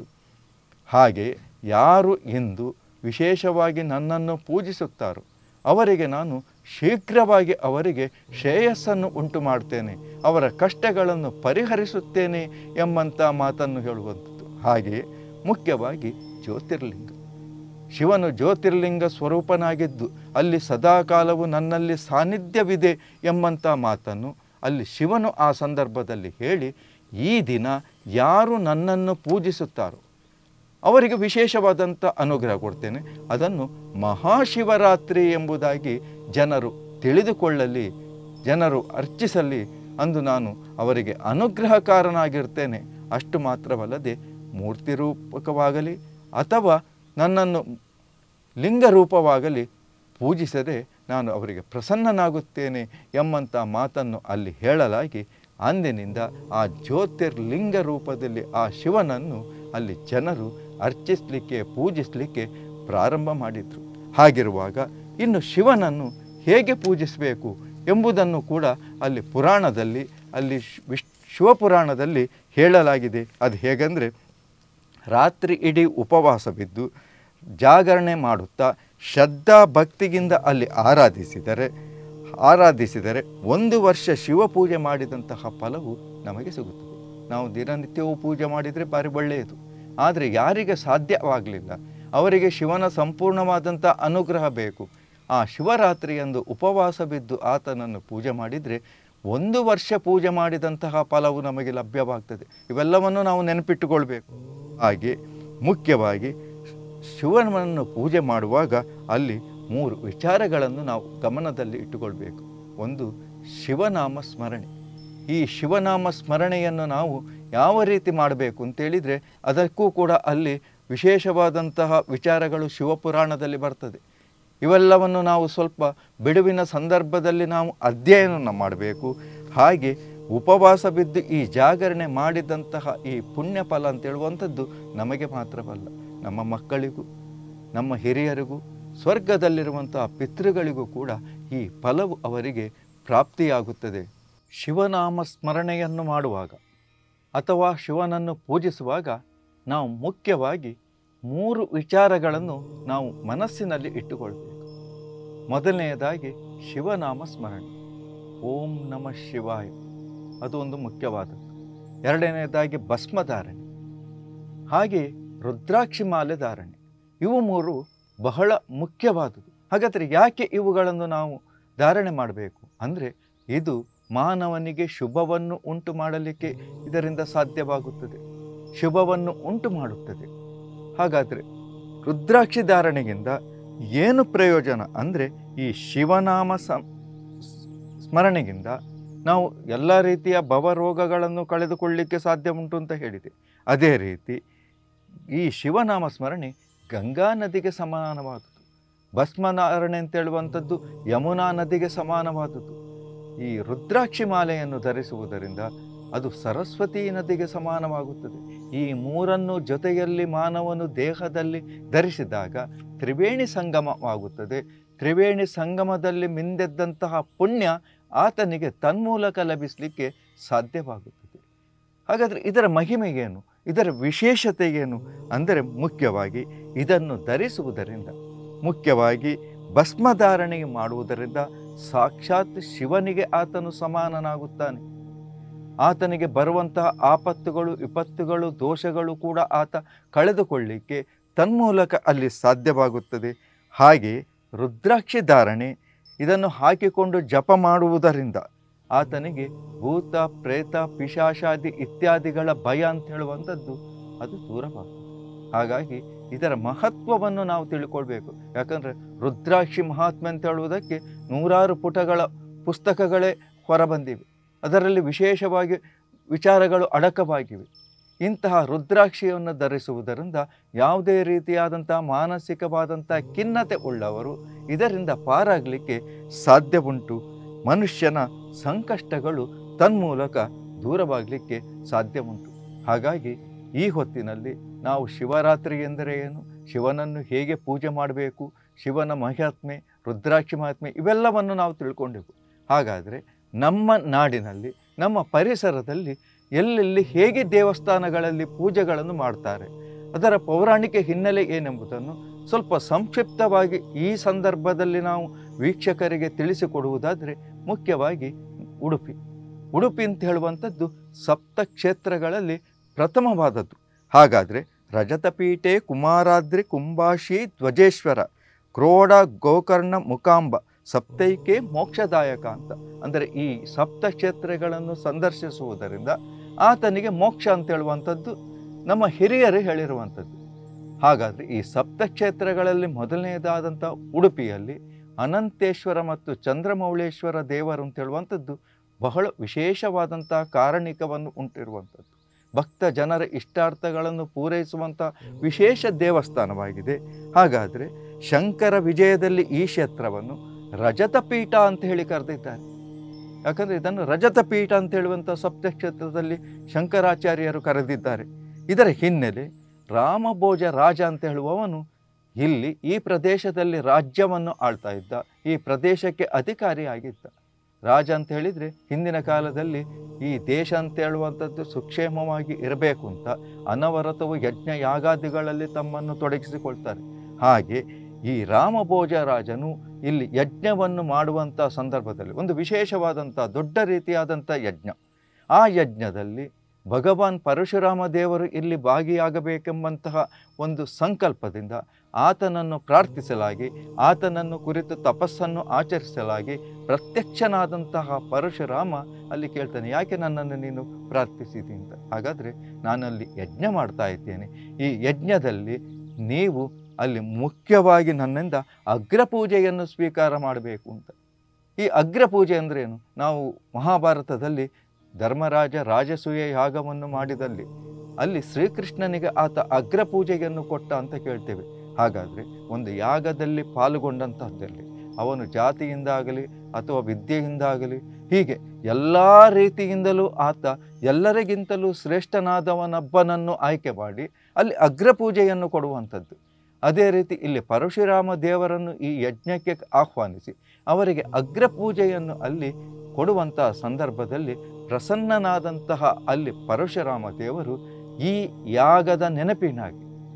ಹಾಗೆ ಯಾರು ಇಂದು ವಿಶೇಷವಾಗಿ ನನ್ನನ್ನು ಪೂಜಿಸುತ್ತಾರೋ ಅವರಿಗೆ ನಾನು ಶೀಘ್ರವಾಗಿ ಅವರಿಗೆ ಶ್ರೇಯಸ್ಸನ್ನು ಉಂಟು ಮಾಡ್ತೇನೆ ಅವರ ಕಷ್ಟಗಳನ್ನು ಪರಿಹರಿಸುತ್ತೇನೆ ಎಂಬಂಥ ಮಾತನ್ನು ಹೇಳುವಂಥದ್ದು ಹಾಗೆಯೇ ಮುಖ್ಯವಾಗಿ ಜ್ಯೋತಿರ್ಲಿಂಗ ಶಿವನು ಜ್ಯೋತಿರ್ಲಿಂಗ ಸ್ವರೂಪನಾಗಿದ್ದು ಅಲ್ಲಿ ಸದಾಕಾಲವು ನನ್ನಲ್ಲಿ ಸಾನ್ನಿಧ್ಯವಿದೆ ಎಂಬಂಥ ಮಾತನ್ನು ಅಲ್ಲಿ ಶಿವನು ಆ ಸಂದರ್ಭದಲ್ಲಿ ಹೇಳಿ ಈ ದಿನ ಯಾರು ನನ್ನನ್ನು ಪೂಜಿಸುತ್ತಾರೋ ಅವರಿಗೆ ವಿಶೇಷವಾದಂಥ ಅನುಗ್ರಹ ಕೊಡ್ತೇನೆ ಅದನ್ನು ಮಹಾಶಿವರಾತ್ರಿ ಎಂಬುದಾಗಿ ಜನರು ತಿಳಿದುಕೊಳ್ಳಲಿ ಜನರು ಅರ್ಚಿಸಲಿ ಅಂದು ನಾನು ಅವರಿಗೆ ಅನುಗ್ರಹಕಾರನಾಗಿರ್ತೇನೆ ಅಷ್ಟು ಮಾತ್ರವಲ್ಲದೆ ಮೂರ್ತಿ ರೂಪಕವಾಗಲಿ ಅಥವಾ ನನ್ನನ್ನು ಲಿಂಗರೂಪವಾಗಲಿ ಪೂಜಿಸದೆ ನಾನು ಅವರಿಗೆ ಪ್ರಸನ್ನನಾಗುತ್ತೇನೆ ಎಂಬಂಥ ಮಾತನ್ನು ಅಲ್ಲಿ ಹೇಳಲಾಗಿ ಅಂದಿನಿಂದ ಆ ಜ್ಯೋತಿರ್ಲಿಂಗ ರೂಪದಲ್ಲಿ ಆ ಶಿವನನ್ನು ಅಲ್ಲಿ ಜನರು ಅರ್ಚಿಸಲಿಕ್ಕೆ ಪೂಜಿಸಲಿಕ್ಕೆ ಪ್ರಾರಂಭ ಮಾಡಿದರು ಹಾಗಿರುವಾಗ ಇನ್ನು ಶಿವನನ್ನು ಹೇಗೆ ಪೂಜಿಸಬೇಕು ಎಂಬುದನ್ನು ಕೂಡ ಅಲ್ಲಿ ಪುರಾಣದಲ್ಲಿ ಅಲ್ಲಿ ಶ್- ವಿಶ್ ಶಿವಪುರಾಣದಲ್ಲಿ ಹೇಳಲಾಗಿದೆ ಅದು ಹೇಗೆಂದರೆ ರಾತ್ರಿ ಇಡೀ ಉಪವಾಸ ಬಿದ್ದು ಜಾಗರಣೆ ಮಾಡುತ್ತಾ ಶ್ರದ್ಧಾ ಭಕ್ತಿಯಿಂದ ಅಲ್ಲಿ ಆರಾಧಿಸಿದರೆ ಆರಾಧಿಸಿದರೆ ಒಂದು ವರ್ಷ ಶಿವಪೂಜೆ ಮಾಡಿದಂತಹ ಫಲವು ನಮಗೆ ಸಿಗುತ್ತದೆ ನಾವು ದಿನನಿತ್ಯವೂ ಪೂಜೆ ಮಾಡಿದರೆ ಭಾರಿ ಒಳ್ಳೆಯದು ಆದರೆ ಯಾರಿಗೆ ಸಾಧ್ಯವಾಗಲಿಲ್ಲ ಅವರಿಗೆ ಶಿವನ ಸಂಪೂರ್ಣವಾದಂಥ ಅನುಗ್ರಹ ಬೇಕು ಆ ಶಿವರಾತ್ರಿಯಂದು ಉಪವಾಸ ಬಿದ್ದು ಆತನನ್ನು ಪೂಜೆ ಮಾಡಿದರೆ ಒಂದು ವರ್ಷ ಪೂಜೆ ಮಾಡಿದಂತಹ ಫಲವು ನಮಗೆ ಲಭ್ಯವಾಗ್ತದೆ ಇವೆಲ್ಲವನ್ನು ನಾವು ನೆನಪಿಟ್ಟುಕೊಳ್ಬೇಕು ಹಾಗೆ ಮುಖ್ಯವಾಗಿ ಶಿವನನ್ನು ಪೂಜೆ ಮಾಡುವಾಗ ಅಲ್ಲಿ ಮೂರು ವಿಚಾರಗಳನ್ನು ನಾವು ಗಮನದಲ್ಲಿ ಇಟ್ಟುಕೊಳ್ಬೇಕು ಒಂದು ಶಿವನಾಮ ಸ್ಮರಣೆ ಈ ಶಿವನಾಮ ಸ್ಮರಣೆಯನ್ನು ನಾವು ಯಾವ ರೀತಿ ಮಾಡಬೇಕು ಅಂತೇಳಿದರೆ ಅದಕ್ಕೂ ಕೂಡ ಅಲ್ಲಿ ವಿಶೇಷವಾದಂತಹ ವಿಚಾರಗಳು ಶಿವಪುರಾಣದಲ್ಲಿ ಬರ್ತದೆ ಇವೆಲ್ಲವನ್ನು ನಾವು ಸ್ವಲ್ಪ ಬಿಡುವಿನ ಸಂದರ್ಭದಲ್ಲಿ ನಾವು ಅಧ್ಯಯನ ಮಾಡಬೇಕು ಹಾಗೆ ಉಪವಾಸ ಬಿದ್ದು ಈ ಜಾಗರಣೆ ಮಾಡಿದಂತಹ ಈ ಪುಣ್ಯ ಫಲ ಅಂತ ಹೇಳುವಂಥದ್ದು ನಮಗೆ ಮಾತ್ರವಲ್ಲ ನಮ್ಮ ಮಕ್ಕಳಿಗೂ ನಮ್ಮ ಹಿರಿಯರಿಗೂ ಸ್ವರ್ಗದಲ್ಲಿರುವಂತಹ ಪಿತೃಗಳಿಗೂ ಕೂಡ ಈ ಫಲವು ಅವರಿಗೆ ಪ್ರಾಪ್ತಿಯಾಗುತ್ತದೆ ಶಿವನಾಮ ಸ್ಮರಣೆಯನ್ನು ಮಾಡುವಾಗ ಅಥವಾ ಶಿವನನ್ನು ಪೂಜಿಸುವಾಗ ನಾವು ಮುಖ್ಯವಾಗಿ ಮೂರು ವಿಚಾರಗಳನ್ನು ನಾವು ಮನಸ್ಸಿನಲ್ಲಿ ಇಟ್ಟುಕೊಳ್ಬೇಕು ಮೊದಲನೆಯದಾಗಿ ಶಿವನಾಮ ಸ್ಮರಣೆ ಓಂ ನಮಃ ಶಿವಾಯ ಅದು ಒಂದು ಮುಖ್ಯವಾದದ್ದು ಎರಡನೆಯದಾಗಿ ಭಸ್ಮಧಾರಣೆ ಹಾಗೆ ರುದ್ರಾಕ್ಷಿ ಮಾಲೆ ಧಾರಣೆ ಇವು ಮೂರು ಬಹಳ ಮುಖ್ಯವಾದುದು ಹಾಗಾದರೆ ಯಾಕೆ ಇವುಗಳನ್ನು ನಾವು ಧಾರಣೆ ಮಾಡಬೇಕು ಅಂದರೆ ಇದು ಮಾನವನಿಗೆ ಶುಭವನ್ನು ಉಂಟು ಮಾಡಲಿಕ್ಕೆ ಇದರಿಂದ ಸಾಧ್ಯವಾಗುತ್ತದೆ ಶುಭವನ್ನು ಉಂಟು ಮಾಡುತ್ತದೆ ಹಾಗಾದರೆ ರುದ್ರಾಕ್ಷಿ ಧಾರಣೆಗಿಂದ ಏನು ಪ್ರಯೋಜನ ಅಂದರೆ ಈ ಶಿವನಾಮ ಸಂ ಸ್ಮರಣೆಗಿಂದ ನಾವು ಎಲ್ಲ ರೀತಿಯ ಭವರೋಗಗಳನ್ನು ಕಳೆದುಕೊಳ್ಳಿಕ್ಕೆ ಸಾಧ್ಯ ಉಂಟು ಅಂತ ಹೇಳಿದೆ ಅದೇ ರೀತಿ ಈ ಶಿವನಾಮ ಸ್ಮರಣೆ ಗಂಗಾ ನದಿಗೆ ಸಮಾನವಾದುದು ಭಸ್ಮನಾರಣೆ ಅಂತ ಹೇಳುವಂಥದ್ದು ಯಮುನಾ ನದಿಗೆ ಸಮಾನವಾದುದು ಈ ರುದ್ರಾಕ್ಷಿ ಮಾಲೆಯನ್ನು ಧರಿಸುವುದರಿಂದ ಅದು ಸರಸ್ವತಿ ನದಿಗೆ ಸಮಾನವಾಗುತ್ತದೆ ಈ ಮೂರನ್ನು ಜೊತೆಯಲ್ಲಿ ಮಾನವನು ದೇಹದಲ್ಲಿ ಧರಿಸಿದಾಗ ತ್ರಿವೇಣಿ ಸಂಗಮವಾಗುತ್ತದೆ ತ್ರಿವೇಣಿ ಸಂಗಮದಲ್ಲಿ ಮಿಂದೆದ್ದಂತಹ ಪುಣ್ಯ ಆತನಿಗೆ ತನ್ಮೂಲಕ ಲಭಿಸಲಿಕ್ಕೆ ಸಾಧ್ಯವಾಗುತ್ತದೆ ಹಾಗಾದರೆ ಇದರ ಮಹಿಮೆ ಏನು ಇದರ ವಿಶೇಷತೆ ಏನು ಅಂದರೆ ಮುಖ್ಯವಾಗಿ ಇದನ್ನು ಧರಿಸುವುದರಿಂದ ಮುಖ್ಯವಾಗಿ ಭಸ್ಮಧಾರಣೆ ಮಾಡುವುದರಿಂದ ಸಾಕ್ಷಾತ್ ಶಿವನಿಗೆ ಆತನು ಸಮಾನನಾಗುತ್ತಾನೆ ಆತನಿಗೆ ಬರುವಂತಹ ಆಪತ್ತುಗಳು ವಿಪತ್ತುಗಳು ದೋಷಗಳು ಕೂಡ ಆತ ಕಳೆದುಕೊಳ್ಳಿಕ್ಕೆ ತನ್ಮೂಲಕ ಅಲ್ಲಿ ಸಾಧ್ಯವಾಗುತ್ತದೆ ಹಾಗೆ ರುದ್ರಾಕ್ಷಿ ಧಾರಣೆ ಇದನ್ನು ಹಾಕಿಕೊಂಡು ಜಪ ಮಾಡುವುದರಿಂದ ಆತನಿಗೆ ಭೂತ ಪ್ರೇತ ಪಿಶಾಚಾದಿ ಇತ್ಯಾದಿಗಳ ಭಯ ಅಂತ ಹೇಳುವಂಥದ್ದು ಅದು ದೂರವಾಗ್ತದೆ ಹಾಗಾಗಿ ಇದರ ಮಹತ್ವವನ್ನು ನಾವು ತಿಳ್ಕೊಳ್ಬೇಕು ಯಾಕಂದರೆ ರುದ್ರಾಕ್ಷಿ ಮಹಾತ್ಮೆ ಅಂತ ಹೇಳುವುದಕ್ಕೆ ನೂರಾರು ಪುಟಗಳ ಪುಸ್ತಕಗಳೇ ಹೊರಬಂದಿವೆ ಅದರಲ್ಲಿ ವಿಶೇಷವಾಗಿ ವಿಚಾರಗಳು ಅಡಕವಾಗಿವೆ ಇಂತಹ ರುದ್ರಾಕ್ಷಿಯನ್ನು ಧರಿಸುವುದರಿಂದ ಯಾವುದೇ ರೀತಿಯಾದಂಥ ಮಾನಸಿಕವಾದಂಥ ಖಿನ್ನತೆ ಉಳ್ಳವರು ಇದರಿಂದ ಪಾರಾಗಲಿಕ್ಕೆ ಸಾಧ್ಯ ಉಂಟು ಮನುಷ್ಯನ ಸಂಕಷ್ಟಗಳು ತನ್ಮೂಲಕ ದೂರವಾಗಲಿಕ್ಕೆ ಸಾಧ್ಯ ಉಂಟು ಹಾಗಾಗಿ ಈ ಹೊತ್ತಿನಲ್ಲಿ ನಾವು ಶಿವರಾತ್ರಿ ಎಂದರೆ ಏನು ಶಿವನನ್ನು ಹೇಗೆ ಪೂಜೆ ಮಾಡಬೇಕು ಶಿವನ ಮಹಾತ್ಮೆ ರುದ್ರಾಕ್ಷಿ ಮಹಾತ್ಮೆ ಇವೆಲ್ಲವನ್ನು ನಾವು ತಿಳ್ಕೊಂಡೆವು ಹಾಗಾದರೆ ನಮ್ಮ ನಾಡಿನಲ್ಲಿ ನಮ್ಮ ಪರಿಸರದಲ್ಲಿ ಎಲ್ಲೆಲ್ಲಿ ಹೇಗೆ ದೇವಸ್ಥಾನಗಳಲ್ಲಿ ಪೂಜೆಗಳನ್ನು ಮಾಡ್ತಾರೆ ಅದರ ಪೌರಾಣಿಕ ಹಿನ್ನೆಲೆ ಏನೆಂಬುದನ್ನು ಸ್ವಲ್ಪ ಸಂಕ್ಷಿಪ್ತವಾಗಿ ಈ ಸಂದರ್ಭದಲ್ಲಿ ನಾವು ವೀಕ್ಷಕರಿಗೆ ತಿಳಿಸಿಕೊಡುವುದಾದರೆ ಮುಖ್ಯವಾಗಿ ಉಡುಪಿ ಉಡುಪಿ ಅಂತ ಹೇಳುವಂಥದ್ದು ಸಪ್ತ ಕ್ಷೇತ್ರಗಳಲ್ಲಿ ಪ್ರಥಮವಾದದ್ದು ಹಾಗಾದರೆ ರಜತಪೀಠೆ ಕುಮಾರಾದ್ರಿ ಕುಂಭಾಶಿ ಧ್ವಜೇಶ್ವರ ಕ್ರೋಡ ಗೋಕರ್ಣ ಮುಕಾಂಬ ಸಪ್ತೈಕೆ ಮೋಕ್ಷದಾಯಕ ಅಂತ ಅಂದರೆ ಈ ಸಪ್ತ ಕ್ಷೇತ್ರಗಳನ್ನು ಸಂದರ್ಶಿಸುವುದರಿಂದ ಆತನಿಗೆ ಮೋಕ್ಷ ಅಂತ ಹೇಳುವಂಥದ್ದು ನಮ್ಮ ಹಿರಿಯರು ಹೇಳಿರುವಂಥದ್ದು ಹಾಗಾದರೆ ಈ ಸಪ್ತ ಕ್ಷೇತ್ರಗಳಲ್ಲಿ ಮೊದಲನೆಯದಾದಂಥ ಉಡುಪಿಯಲ್ಲಿ ಅನಂತೇಶ್ವರ ಮತ್ತು ಚಂದ್ರಮೌಳೇಶ್ವರ ದೇವರು ಅಂತ ಹೇಳುವಂಥದ್ದು ಬಹಳ ವಿಶೇಷವಾದಂಥ ಕಾರಣಿಕವನ್ನು ಉಂಟಿರುವಂಥದ್ದು ಭಕ್ತ ಜನರ ಇಷ್ಟಾರ್ಥಗಳನ್ನು ಪೂರೈಸುವಂಥ ವಿಶೇಷ ದೇವಸ್ಥಾನವಾಗಿದೆ ಹಾಗಾದರೆ ಶಂಕರ ವಿಜಯದಲ್ಲಿ ಈ ಕ್ಷೇತ್ರವನ್ನು ರಜತ ಪೀಠ ಅಂತ ಹೇಳಿ ಕರೆದಿದ್ದಾರೆ ಯಾಕಂದರೆ ಇದನ್ನು ರಜತ ಪೀಠ ಅಂತ ಹೇಳುವಂಥ ಸಪ್ತಕ್ಷೇತ್ರದಲ್ಲಿ ಶಂಕರಾಚಾರ್ಯರು ಕರೆದಿದ್ದಾರೆ ಇದರ ಹಿನ್ನೆಲೆ ರಾಮಭೋಜ ರಾಜ ಅಂತ ಹೇಳುವವನು ಇಲ್ಲಿ ಈ ಪ್ರದೇಶದಲ್ಲಿ ರಾಜ್ಯವನ್ನು ಆಳ್ತಾ ಇದ್ದ ಈ ಪ್ರದೇಶಕ್ಕೆ ಅಧಿಕಾರಿಯಾಗಿದ್ದ ರಾಜ ಅಂತ ಹೇಳಿದರೆ ಹಿಂದಿನ ಕಾಲದಲ್ಲಿ ಈ ದೇಶ ಅಂತ ಹೇಳುವಂಥದ್ದು ಸುಕ್ಷೇಮವಾಗಿ ಇರಬೇಕು ಅಂತ ಅನವರತವು ಯಜ್ಞ ಯಾಗಾದಿಗಳಲ್ಲಿ ತಮ್ಮನ್ನು ತೊಡಗಿಸಿಕೊಳ್ತಾರೆ ಹಾಗೆ ಈ ರಾಮಭೋಜ ರಾಜನು ಇಲ್ಲಿ ಯಜ್ಞವನ್ನು ಮಾಡುವಂಥ ಸಂದರ್ಭದಲ್ಲಿ ಒಂದು ವಿಶೇಷವಾದಂಥ ದೊಡ್ಡ ರೀತಿಯಾದಂಥ ಯಜ್ಞ ಆ ಯಜ್ಞದಲ್ಲಿ ಭಗವಾನ್ ಪರಶುರಾಮ ದೇವರು ಇಲ್ಲಿ ಭಾಗಿಯಾಗಬೇಕೆಂಬಂತಹ ಒಂದು ಸಂಕಲ್ಪದಿಂದ ಆತನನ್ನು ಪ್ರಾರ್ಥಿಸಲಾಗಿ ಆತನನ್ನು ಕುರಿತು ತಪಸ್ಸನ್ನು ಆಚರಿಸಲಾಗಿ ಪ್ರತ್ಯಕ್ಷನಾದಂತಹ ಪರಶುರಾಮ ಅಲ್ಲಿ ಕೇಳ್ತಾನೆ ಯಾಕೆ ನನ್ನನ್ನು ನೀನು ಪ್ರಾರ್ಥಿಸಿದಿ ಅಂತ ಹಾಗಾದರೆ ನಾನಲ್ಲಿ ಯಜ್ಞ ಮಾಡ್ತಾ ಇದ್ದೇನೆ ಈ ಯಜ್ಞದಲ್ಲಿ ನೀವು ಅಲ್ಲಿ ಮುಖ್ಯವಾಗಿ ನನ್ನಿಂದ ಅಗ್ರಪೂಜೆಯನ್ನು ಸ್ವೀಕಾರ ಮಾಡಬೇಕು ಅಂತ ಈ ಅಗ್ರಪೂಜೆ ಅಂದ್ರೇನು ನಾವು ಮಹಾಭಾರತದಲ್ಲಿ ಧರ್ಮರಾಜ ರಾಜಸೂಯ ಯಾಗವನ್ನು ಮಾಡಿದಲ್ಲಿ ಅಲ್ಲಿ ಶ್ರೀಕೃಷ್ಣನಿಗೆ ಆತ ಅಗ್ರಪೂಜೆಯನ್ನು ಕೊಟ್ಟ ಅಂತ ಕೇಳ್ತೇವೆ ಹಾಗಾದರೆ ಒಂದು ಯಾಗದಲ್ಲಿ ಪಾಲ್ಗೊಂಡಂತಹದ್ದಲ್ಲಿ ಅವನು ಜಾತಿಯಿಂದಾಗಲಿ ಅಥವಾ ವಿದ್ಯೆಯಿಂದಾಗಲಿ ಹೀಗೆ ಎಲ್ಲ ರೀತಿಯಿಂದಲೂ ಆತ ಎಲ್ಲರಿಗಿಂತಲೂ ಶ್ರೇಷ್ಠನಾದವನೊಬ್ಬನನ್ನು ಆಯ್ಕೆ ಮಾಡಿ ಅಲ್ಲಿ ಅಗ್ರಪೂಜೆಯನ್ನು ಕೊಡುವಂಥದ್ದು ಅದೇ ರೀತಿ ಇಲ್ಲಿ ಪರಶುರಾಮ ದೇವರನ್ನು ಈ ಯಜ್ಞಕ್ಕೆ ಆಹ್ವಾನಿಸಿ ಅವರಿಗೆ ಅಗ್ರಪೂಜೆಯನ್ನು ಅಲ್ಲಿ ಕೊಡುವಂತಹ ಸಂದರ್ಭದಲ್ಲಿ ಪ್ರಸನ್ನನಾದಂತಹ ಅಲ್ಲಿ ಪರಶುರಾಮ ದೇವರು ಈ ಯಾಗದ ನೆನಪಿನಾಗಿ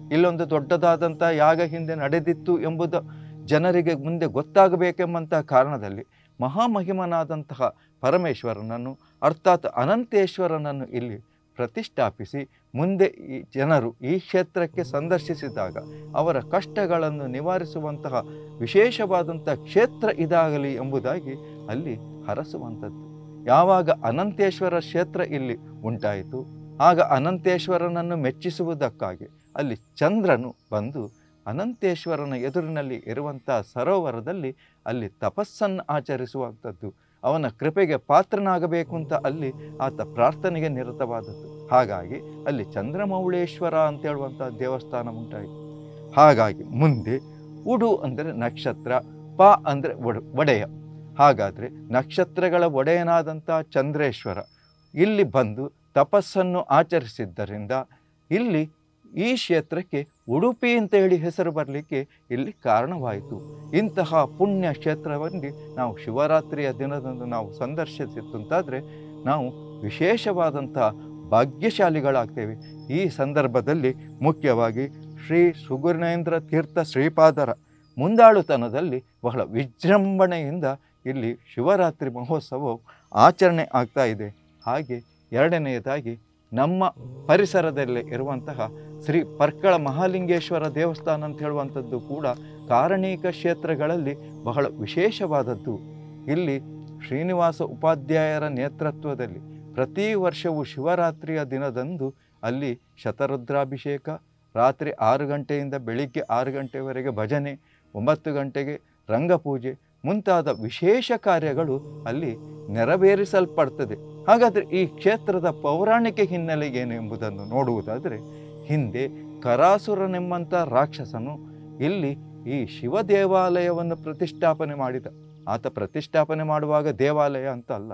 ಇಲ್ಲೊಂದು ದೊಡ್ಡದಾದಂಥ ಯಾಗ ಹಿಂದೆ ನಡೆದಿತ್ತು ಎಂಬುದು ಜನರಿಗೆ ಮುಂದೆ ಗೊತ್ತಾಗಬೇಕೆಂಬಂಥ ಕಾರಣದಲ್ಲಿ ಮಹಾಮಹಿಮನಾದಂತಹ ಪರಮೇಶ್ವರನನ್ನು ಅರ್ಥಾತ್ ಅನಂತೇಶ್ವರನನ್ನು ಇಲ್ಲಿ ಪ್ರತಿಷ್ಠಾಪಿಸಿ ಮುಂದೆ ಈ ಜನರು ಈ ಕ್ಷೇತ್ರಕ್ಕೆ ಸಂದರ್ಶಿಸಿದಾಗ ಅವರ ಕಷ್ಟಗಳನ್ನು ನಿವಾರಿಸುವಂತಹ ವಿಶೇಷವಾದಂಥ ಕ್ಷೇತ್ರ ಇದಾಗಲಿ ಎಂಬುದಾಗಿ ಅಲ್ಲಿ ಹರಸುವಂಥದ್ದು ಯಾವಾಗ ಅನಂತೇಶ್ವರ ಕ್ಷೇತ್ರ ಇಲ್ಲಿ ಉಂಟಾಯಿತು ಆಗ ಅನಂತೇಶ್ವರನನ್ನು ಮೆಚ್ಚಿಸುವುದಕ್ಕಾಗಿ ಅಲ್ಲಿ ಚಂದ್ರನು ಬಂದು ಅನಂತೇಶ್ವರನ ಎದುರಿನಲ್ಲಿ ಇರುವಂಥ ಸರೋವರದಲ್ಲಿ ಅಲ್ಲಿ ತಪಸ್ಸನ್ನು ಆಚರಿಸುವಂಥದ್ದು ಅವನ ಕೃಪೆಗೆ ಪಾತ್ರನಾಗಬೇಕು ಅಂತ ಅಲ್ಲಿ ಆತ ಪ್ರಾರ್ಥನೆಗೆ ನಿರತವಾದದ್ದು ಹಾಗಾಗಿ ಅಲ್ಲಿ ಚಂದ್ರಮೌಳೇಶ್ವರ ಅಂತ ಹೇಳುವಂಥ ದೇವಸ್ಥಾನ ಉಂಟಾಯಿತು ಹಾಗಾಗಿ ಮುಂದೆ ಉಡು ಅಂದರೆ ನಕ್ಷತ್ರ ಪ ಅಂದರೆ ಒಡ ಒಡೆಯ ಹಾಗಾದರೆ ನಕ್ಷತ್ರಗಳ ಒಡೆಯನಾದಂಥ ಚಂದ್ರೇಶ್ವರ ಇಲ್ಲಿ ಬಂದು ತಪಸ್ಸನ್ನು ಆಚರಿಸಿದ್ದರಿಂದ ಇಲ್ಲಿ ಈ ಕ್ಷೇತ್ರಕ್ಕೆ ಉಡುಪಿ ಅಂತ ಹೇಳಿ ಹೆಸರು ಬರಲಿಕ್ಕೆ ಇಲ್ಲಿ ಕಾರಣವಾಯಿತು ಇಂತಹ ಪುಣ್ಯ ಕ್ಷೇತ್ರವನ್ನು ನಾವು ಶಿವರಾತ್ರಿಯ ದಿನದಂದು ನಾವು ಸಂದರ್ಶಿಸಿತ್ತಂತಾದರೆ ನಾವು ವಿಶೇಷವಾದಂಥ ಭಾಗ್ಯಶಾಲಿಗಳಾಗ್ತೇವೆ ಈ ಸಂದರ್ಭದಲ್ಲಿ ಮುಖ್ಯವಾಗಿ ಶ್ರೀ ಸುಗುಣೇಂದ್ರ ತೀರ್ಥ ಶ್ರೀಪಾದರ ಮುಂದಾಳುತನದಲ್ಲಿ ಬಹಳ ವಿಜೃಂಭಣೆಯಿಂದ ಇಲ್ಲಿ ಶಿವರಾತ್ರಿ ಮಹೋತ್ಸವ ಆಚರಣೆ ಆಗ್ತಾ ಇದೆ ಹಾಗೆ ಎರಡನೆಯದಾಗಿ ನಮ್ಮ ಪರಿಸರದಲ್ಲಿ ಇರುವಂತಹ ಶ್ರೀ ಪರ್ಕಳ ಮಹಾಲಿಂಗೇಶ್ವರ ದೇವಸ್ಥಾನ ಅಂತ ಹೇಳುವಂಥದ್ದು ಕೂಡ ಕಾರಣೀಕ ಕ್ಷೇತ್ರಗಳಲ್ಲಿ ಬಹಳ ವಿಶೇಷವಾದದ್ದು ಇಲ್ಲಿ ಶ್ರೀನಿವಾಸ ಉಪಾಧ್ಯಾಯರ ನೇತೃತ್ವದಲ್ಲಿ ಪ್ರತಿ ವರ್ಷವೂ ಶಿವರಾತ್ರಿಯ ದಿನದಂದು ಅಲ್ಲಿ ಶತರುದ್ರಾಭಿಷೇಕ ರಾತ್ರಿ ಆರು ಗಂಟೆಯಿಂದ ಬೆಳಿಗ್ಗೆ ಆರು ಗಂಟೆವರೆಗೆ ಭಜನೆ ಒಂಬತ್ತು ಗಂಟೆಗೆ ರಂಗಪೂಜೆ ಮುಂತಾದ ವಿಶೇಷ ಕಾರ್ಯಗಳು ಅಲ್ಲಿ ನೆರವೇರಿಸಲ್ಪಡ್ತದೆ ಹಾಗಾದರೆ ಈ ಕ್ಷೇತ್ರದ ಪೌರಾಣಿಕ ಹಿನ್ನೆಲೆ ಏನು ಎಂಬುದನ್ನು ನೋಡುವುದಾದರೆ ಹಿಂದೆ ಕರಾಸುರನೆಂಬಂಥ ರಾಕ್ಷಸನು ಇಲ್ಲಿ ಈ ಶಿವ ದೇವಾಲಯವನ್ನು ಪ್ರತಿಷ್ಠಾಪನೆ ಮಾಡಿದ ಆತ ಪ್ರತಿಷ್ಠಾಪನೆ ಮಾಡುವಾಗ ದೇವಾಲಯ ಅಂತ ಅಲ್ಲ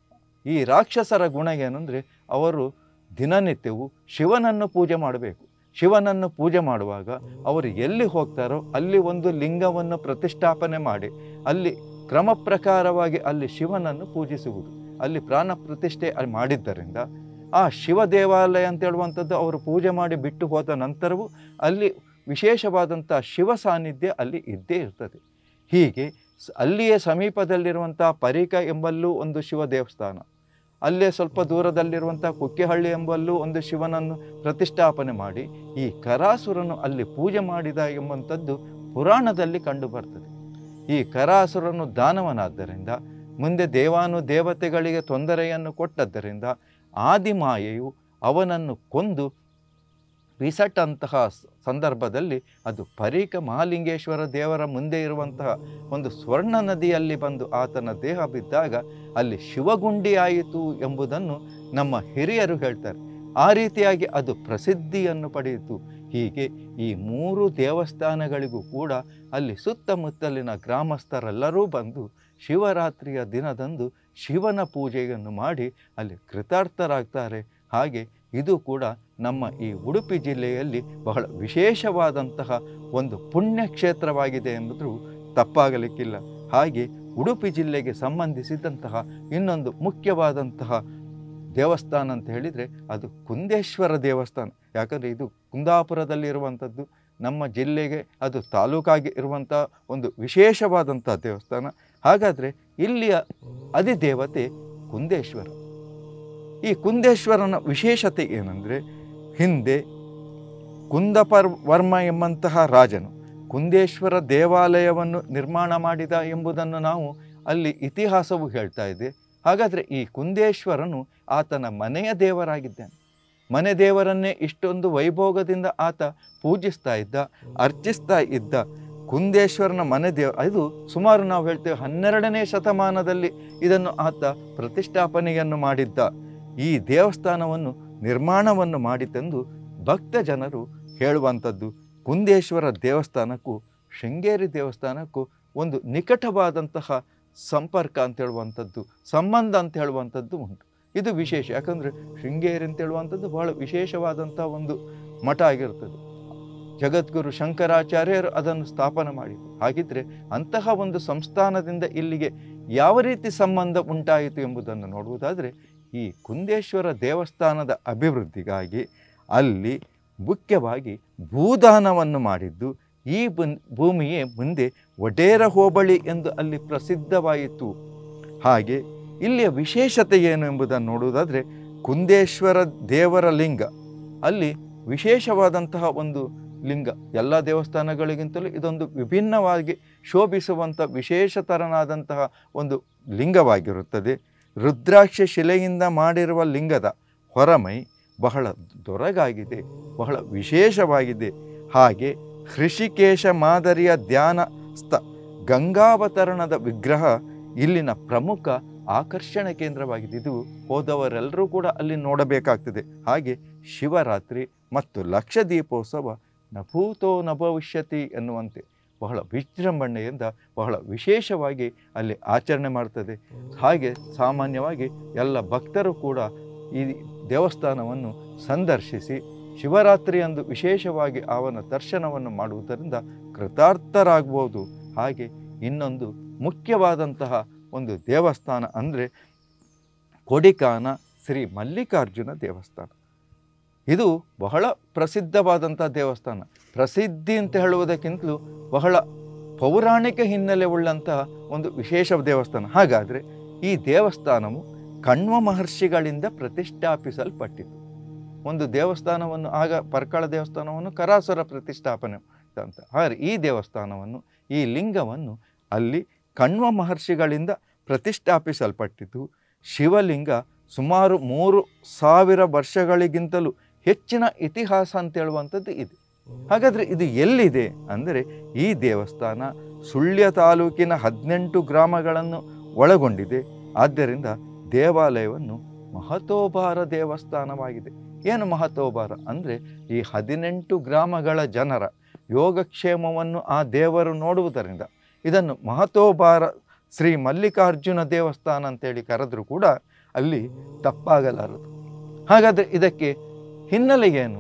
ಈ ರಾಕ್ಷಸರ ಗುಣ ಏನಂದರೆ ಅವರು ದಿನನಿತ್ಯವೂ ಶಿವನನ್ನು ಪೂಜೆ ಮಾಡಬೇಕು ಶಿವನನ್ನು ಪೂಜೆ ಮಾಡುವಾಗ ಅವರು ಎಲ್ಲಿ ಹೋಗ್ತಾರೋ ಅಲ್ಲಿ ಒಂದು ಲಿಂಗವನ್ನು ಪ್ರತಿಷ್ಠಾಪನೆ ಮಾಡಿ ಅಲ್ಲಿ ಕ್ರಮ ಪ್ರಕಾರವಾಗಿ ಅಲ್ಲಿ ಶಿವನನ್ನು ಪೂಜಿಸುವುದು ಅಲ್ಲಿ ಪ್ರಾಣ ಪ್ರತಿಷ್ಠೆ ಅಲ್ಲಿ ಮಾಡಿದ್ದರಿಂದ ಆ ಶಿವ ದೇವಾಲಯ ಅಂತ ಹೇಳುವಂಥದ್ದು ಅವರು ಪೂಜೆ ಮಾಡಿ ಬಿಟ್ಟು ಹೋದ ನಂತರವೂ ಅಲ್ಲಿ ವಿಶೇಷವಾದಂಥ ಶಿವ ಸಾನ್ನಿಧ್ಯ ಅಲ್ಲಿ ಇದ್ದೇ ಇರ್ತದೆ ಹೀಗೆ ಸ್- ಅಲ್ಲಿಯೇ ಸಮೀಪದಲ್ಲಿರುವಂಥ ಪರೀಕ ಎಂಬಲ್ಲೂ ಒಂದು ಶಿವ ದೇವಸ್ಥಾನ ಅಲ್ಲೇ ಸ್ವಲ್ಪ ದೂರದಲ್ಲಿರುವಂಥ ಕುಕ್ಕೆಹಳ್ಳಿ ಎಂಬಲ್ಲೂ ಒಂದು ಶಿವನನ್ನು ಪ್ರತಿಷ್ಠಾಪನೆ ಮಾಡಿ ಈ ಕರಾಸುರನು ಅಲ್ಲಿ ಪೂಜೆ ಮಾಡಿದ ಎಂಬಂಥದ್ದು ಪುರಾಣದಲ್ಲಿ ಕಂಡು ಬರ್ತದೆ ಈ ಕರಾಸುರನು ದಾನವನಾದ್ದರಿಂದ ಮುಂದೆ ದೇವಾನು ದೇವತೆಗಳಿಗೆ ತೊಂದರೆಯನ್ನು ಕೊಟ್ಟದ್ದರಿಂದ ಆದಿಮಾಯೆಯು ಅವನನ್ನು ಕೊಂದು ಬಿಸಟಂತಹ ಸ- ಸಂದರ್ಭದಲ್ಲಿ ಅದು ಪರೀಕ ಮಹಾಲಿಂಗೇಶ್ವರ ದೇವರ ಮುಂದೆ ಇರುವಂತಹ ಒಂದು ಸ್ವರ್ಣ ನದಿಯಲ್ಲಿ ಬಂದು ಆತನ ದೇಹ ಬಿದ್ದಾಗ ಅಲ್ಲಿ ಶಿವಗುಂಡಿ ಆಯಿತು ಎಂಬುದನ್ನು ನಮ್ಮ ಹಿರಿಯರು ಹೇಳ್ತಾರೆ ಆ ರೀತಿಯಾಗಿ ಅದು ಪ್ರಸಿದ್ಧಿಯನ್ನು ಪಡೆಯಿತು ಹೀಗೆ ಈ ಮೂರು ದೇವಸ್ಥಾನಗಳಿಗೂ ಕೂಡ ಅಲ್ಲಿ ಸುತ್ತಮುತ್ತಲಿನ ಗ್ರಾಮಸ್ಥರೆಲ್ಲರೂ ಬಂದು ಶಿವರಾತ್ರಿಯ ದಿನದಂದು ಶಿವನ ಪೂಜೆಯನ್ನು ಮಾಡಿ ಅಲ್ಲಿ ಕೃತಾರ್ಥರಾಗ್ತಾರೆ ಹಾಗೆ ಇದು ಕೂಡ ನಮ್ಮ ಈ ಉಡುಪಿ ಜಿಲ್ಲೆಯಲ್ಲಿ ಬಹಳ ವಿಶೇಷವಾದಂತಹ ಒಂದು ಪುಣ್ಯಕ್ಷೇತ್ರವಾಗಿದೆ ಎಂಬುದು ತಪ್ಪಾಗಲಿಕ್ಕಿಲ್ಲ ಹಾಗೆ ಉಡುಪಿ ಜಿಲ್ಲೆಗೆ ಸಂಬಂಧಿಸಿದಂತಹ ಇನ್ನೊಂದು ಮುಖ್ಯವಾದಂತಹ ದೇವಸ್ಥಾನ ಅಂತ ಹೇಳಿದರೆ ಅದು ಕುಂದೇಶ್ವರ ದೇವಸ್ಥಾನ ಯಾಕಂದರೆ ಇದು ಕುಂದಾಪುರದಲ್ಲಿರುವಂಥದ್ದು ನಮ್ಮ ಜಿಲ್ಲೆಗೆ ಅದು ತಾಲೂಕಾಗಿ ಇರುವಂಥ ಒಂದು ವಿಶೇಷವಾದಂಥ ದೇವಸ್ಥಾನ ಹಾಗಾದರೆ ಇಲ್ಲಿಯ ಅಧಿದೇವತೆ ಕುಂದೇಶ್ವರ ಈ ಕುಂದೇಶ್ವರನ ವಿಶೇಷತೆ ಏನಂದರೆ ಹಿಂದೆ ಕುಂದಪರ್ ವರ್ಮ ಎಂಬಂತಹ ರಾಜನು ಕುಂದೇಶ್ವರ ದೇವಾಲಯವನ್ನು ನಿರ್ಮಾಣ ಮಾಡಿದ ಎಂಬುದನ್ನು ನಾವು ಅಲ್ಲಿ ಇತಿಹಾಸವು ಹೇಳ್ತಾ ಇದೆ ಹಾಗಾದರೆ ಈ ಕುಂದೇಶ್ವರನು ಆತನ ಮನೆಯ ದೇವರಾಗಿದ್ದಾನೆ ಮನೆ ದೇವರನ್ನೇ ಇಷ್ಟೊಂದು ವೈಭೋಗದಿಂದ ಆತ ಪೂಜಿಸ್ತಾ ಇದ್ದ ಅರ್ಚಿಸ್ತಾ ಇದ್ದ ಕುಂದೇಶ್ವರನ ಮನೆ ದೇವ ಇದು ಸುಮಾರು ನಾವು ಹೇಳ್ತೇವೆ ಹನ್ನೆರಡನೇ ಶತಮಾನದಲ್ಲಿ ಇದನ್ನು ಆತ ಪ್ರತಿಷ್ಠಾಪನೆಯನ್ನು ಮಾಡಿದ್ದ ಈ ದೇವಸ್ಥಾನವನ್ನು ನಿರ್ಮಾಣವನ್ನು ಮಾಡಿ ತಂದು ಭಕ್ತ ಜನರು ಹೇಳುವಂಥದ್ದು ಕುಂದೇಶ್ವರ ದೇವಸ್ಥಾನಕ್ಕೂ ಶೃಂಗೇರಿ ದೇವಸ್ಥಾನಕ್ಕೂ ಒಂದು ನಿಕಟವಾದಂತಹ ಸಂಪರ್ಕ ಅಂತ ಹೇಳುವಂಥದ್ದು ಸಂಬಂಧ ಅಂತ ಹೇಳುವಂಥದ್ದು ಉಂಟು ಇದು ವಿಶೇಷ ಯಾಕಂದರೆ ಶೃಂಗೇರಿ ಅಂತ ಹೇಳುವಂಥದ್ದು ಬಹಳ ವಿಶೇಷವಾದಂಥ ಒಂದು ಮಠ ಆಗಿರ್ತದೆ ಜಗದ್ಗುರು ಶಂಕರಾಚಾರ್ಯರು ಅದನ್ನು ಸ್ಥಾಪನೆ ಮಾಡಿದರು ಹಾಗಿದ್ರೆ ಅಂತಹ ಒಂದು ಸಂಸ್ಥಾನದಿಂದ ಇಲ್ಲಿಗೆ ಯಾವ ರೀತಿ ಸಂಬಂಧ ಉಂಟಾಯಿತು ಎಂಬುದನ್ನು ನೋಡುವುದಾದರೆ ಈ ಕುಂದೇಶ್ವರ ದೇವಸ್ಥಾನದ ಅಭಿವೃದ್ಧಿಗಾಗಿ ಅಲ್ಲಿ ಮುಖ್ಯವಾಗಿ ಭೂದಾನವನ್ನು ಮಾಡಿದ್ದು ಈ ಬನ್ ಭೂಮಿಯೇ ಮುಂದೆ ಒಡೇರ ಹೋಬಳಿ ಎಂದು ಅಲ್ಲಿ ಪ್ರಸಿದ್ಧವಾಯಿತು ಹಾಗೆ ಇಲ್ಲಿಯ ವಿಶೇಷತೆ ಏನು ಎಂಬುದನ್ನು ನೋಡುವುದಾದರೆ ಕುಂದೇಶ್ವರ ದೇವರ ಲಿಂಗ ಅಲ್ಲಿ ವಿಶೇಷವಾದಂತಹ ಒಂದು ಲಿಂಗ ಎಲ್ಲ ದೇವಸ್ಥಾನಗಳಿಗಿಂತಲೂ ಇದೊಂದು ವಿಭಿನ್ನವಾಗಿ ಶೋಭಿಸುವಂಥ ವಿಶೇಷತರನಾದಂತಹ ಒಂದು ಲಿಂಗವಾಗಿರುತ್ತದೆ ರುದ್ರಾಕ್ಷ ಶಿಲೆಯಿಂದ ಮಾಡಿರುವ ಲಿಂಗದ ಹೊರಮೈ ಬಹಳ ದೊರಗಾಗಿದೆ ಬಹಳ ವಿಶೇಷವಾಗಿದೆ ಹಾಗೆ ಹೃಷಿಕೇಶ ಮಾದರಿಯ ಧ್ಯಾನ ಸ್ಥ ಗಂಗಾವತರಣದ ವಿಗ್ರಹ ಇಲ್ಲಿನ ಪ್ರಮುಖ ಆಕರ್ಷಣ ಕೇಂದ್ರವಾಗಿದೆ ಇದು ಹೋದವರೆಲ್ಲರೂ ಕೂಡ ಅಲ್ಲಿ ನೋಡಬೇಕಾಗ್ತದೆ ಹಾಗೆ ಶಿವರಾತ್ರಿ ಮತ್ತು ಲಕ್ಷ ದೀಪೋತ್ಸವ ನಭೂತೋ ನಭವಿಷ್ಯತಿ ಎನ್ನುವಂತೆ ಬಹಳ ವಿಜೃಂಭಣೆಯಿಂದ ಬಹಳ ವಿಶೇಷವಾಗಿ ಅಲ್ಲಿ ಆಚರಣೆ ಮಾಡ್ತದೆ ಹಾಗೆ ಸಾಮಾನ್ಯವಾಗಿ ಎಲ್ಲ ಭಕ್ತರು ಕೂಡ ಈ ದೇವಸ್ಥಾನವನ್ನು ಸಂದರ್ಶಿಸಿ ಶಿವರಾತ್ರಿಯಂದು ವಿಶೇಷವಾಗಿ ಅವನ ದರ್ಶನವನ್ನು ಮಾಡುವುದರಿಂದ ಕೃತಾರ್ಥರಾಗ್ಬೋದು ಹಾಗೆ ಇನ್ನೊಂದು ಮುಖ್ಯವಾದಂತಹ ಒಂದು ದೇವಸ್ಥಾನ ಅಂದರೆ ಕೊಡಿಕಾನ ಶ್ರೀ ಮಲ್ಲಿಕಾರ್ಜುನ ದೇವಸ್ಥಾನ ಇದು ಬಹಳ ಪ್ರಸಿದ್ಧವಾದಂಥ ದೇವಸ್ಥಾನ ಪ್ರಸಿದ್ಧಿ ಅಂತ ಹೇಳುವುದಕ್ಕಿಂತಲೂ ಬಹಳ ಪೌರಾಣಿಕ ಹಿನ್ನೆಲೆ ಉಳ್ಳಂತಹ ಒಂದು ವಿಶೇಷ ದೇವಸ್ಥಾನ ಹಾಗಾದರೆ ಈ ದೇವಸ್ಥಾನವು ಕಣ್ವ ಮಹರ್ಷಿಗಳಿಂದ ಪ್ರತಿಷ್ಠಾಪಿಸಲ್ಪಟ್ಟಿತು ಒಂದು ದೇವಸ್ಥಾನವನ್ನು ಆಗ ಪರ್ಕಳ ದೇವಸ್ಥಾನವನ್ನು ಕರಾಸುರ ಪ್ರತಿಷ್ಠಾಪನೆ ಅಂತ ಹಾಗೆ ಈ ದೇವಸ್ಥಾನವನ್ನು ಈ ಲಿಂಗವನ್ನು ಅಲ್ಲಿ ಕಣ್ವ ಮಹರ್ಷಿಗಳಿಂದ ಪ್ರತಿಷ್ಠಾಪಿಸಲ್ಪಟ್ಟಿತು ಶಿವಲಿಂಗ ಸುಮಾರು ಮೂರು ಸಾವಿರ ವರ್ಷಗಳಿಗಿಂತಲೂ ಹೆಚ್ಚಿನ ಇತಿಹಾಸ ಅಂತ ಹೇಳುವಂಥದ್ದು ಇದೆ ಹಾಗಾದರೆ ಇದು ಎಲ್ಲಿದೆ ಅಂದರೆ ಈ ದೇವಸ್ಥಾನ ಸುಳ್ಯ ತಾಲೂಕಿನ ಹದಿನೆಂಟು ಗ್ರಾಮಗಳನ್ನು ಒಳಗೊಂಡಿದೆ ಆದ್ದರಿಂದ ದೇವಾಲಯವನ್ನು ಮಹತೋಬಾರ ದೇವಸ್ಥಾನವಾಗಿದೆ ಏನು ಮಹತೋಬಾರ ಅಂದರೆ ಈ ಹದಿನೆಂಟು ಗ್ರಾಮಗಳ ಜನರ ಯೋಗಕ್ಷೇಮವನ್ನು ಆ ದೇವರು ನೋಡುವುದರಿಂದ ಇದನ್ನು ಮಹತೋಬಾರ ಶ್ರೀ ಮಲ್ಲಿಕಾರ್ಜುನ ದೇವಸ್ಥಾನ ಅಂತೇಳಿ ಕರೆದರೂ ಕೂಡ ಅಲ್ಲಿ ತಪ್ಪಾಗಲಾರದು ಹಾಗಾದರೆ ಇದಕ್ಕೆ ಹಿನ್ನೆಲೆ ಏನು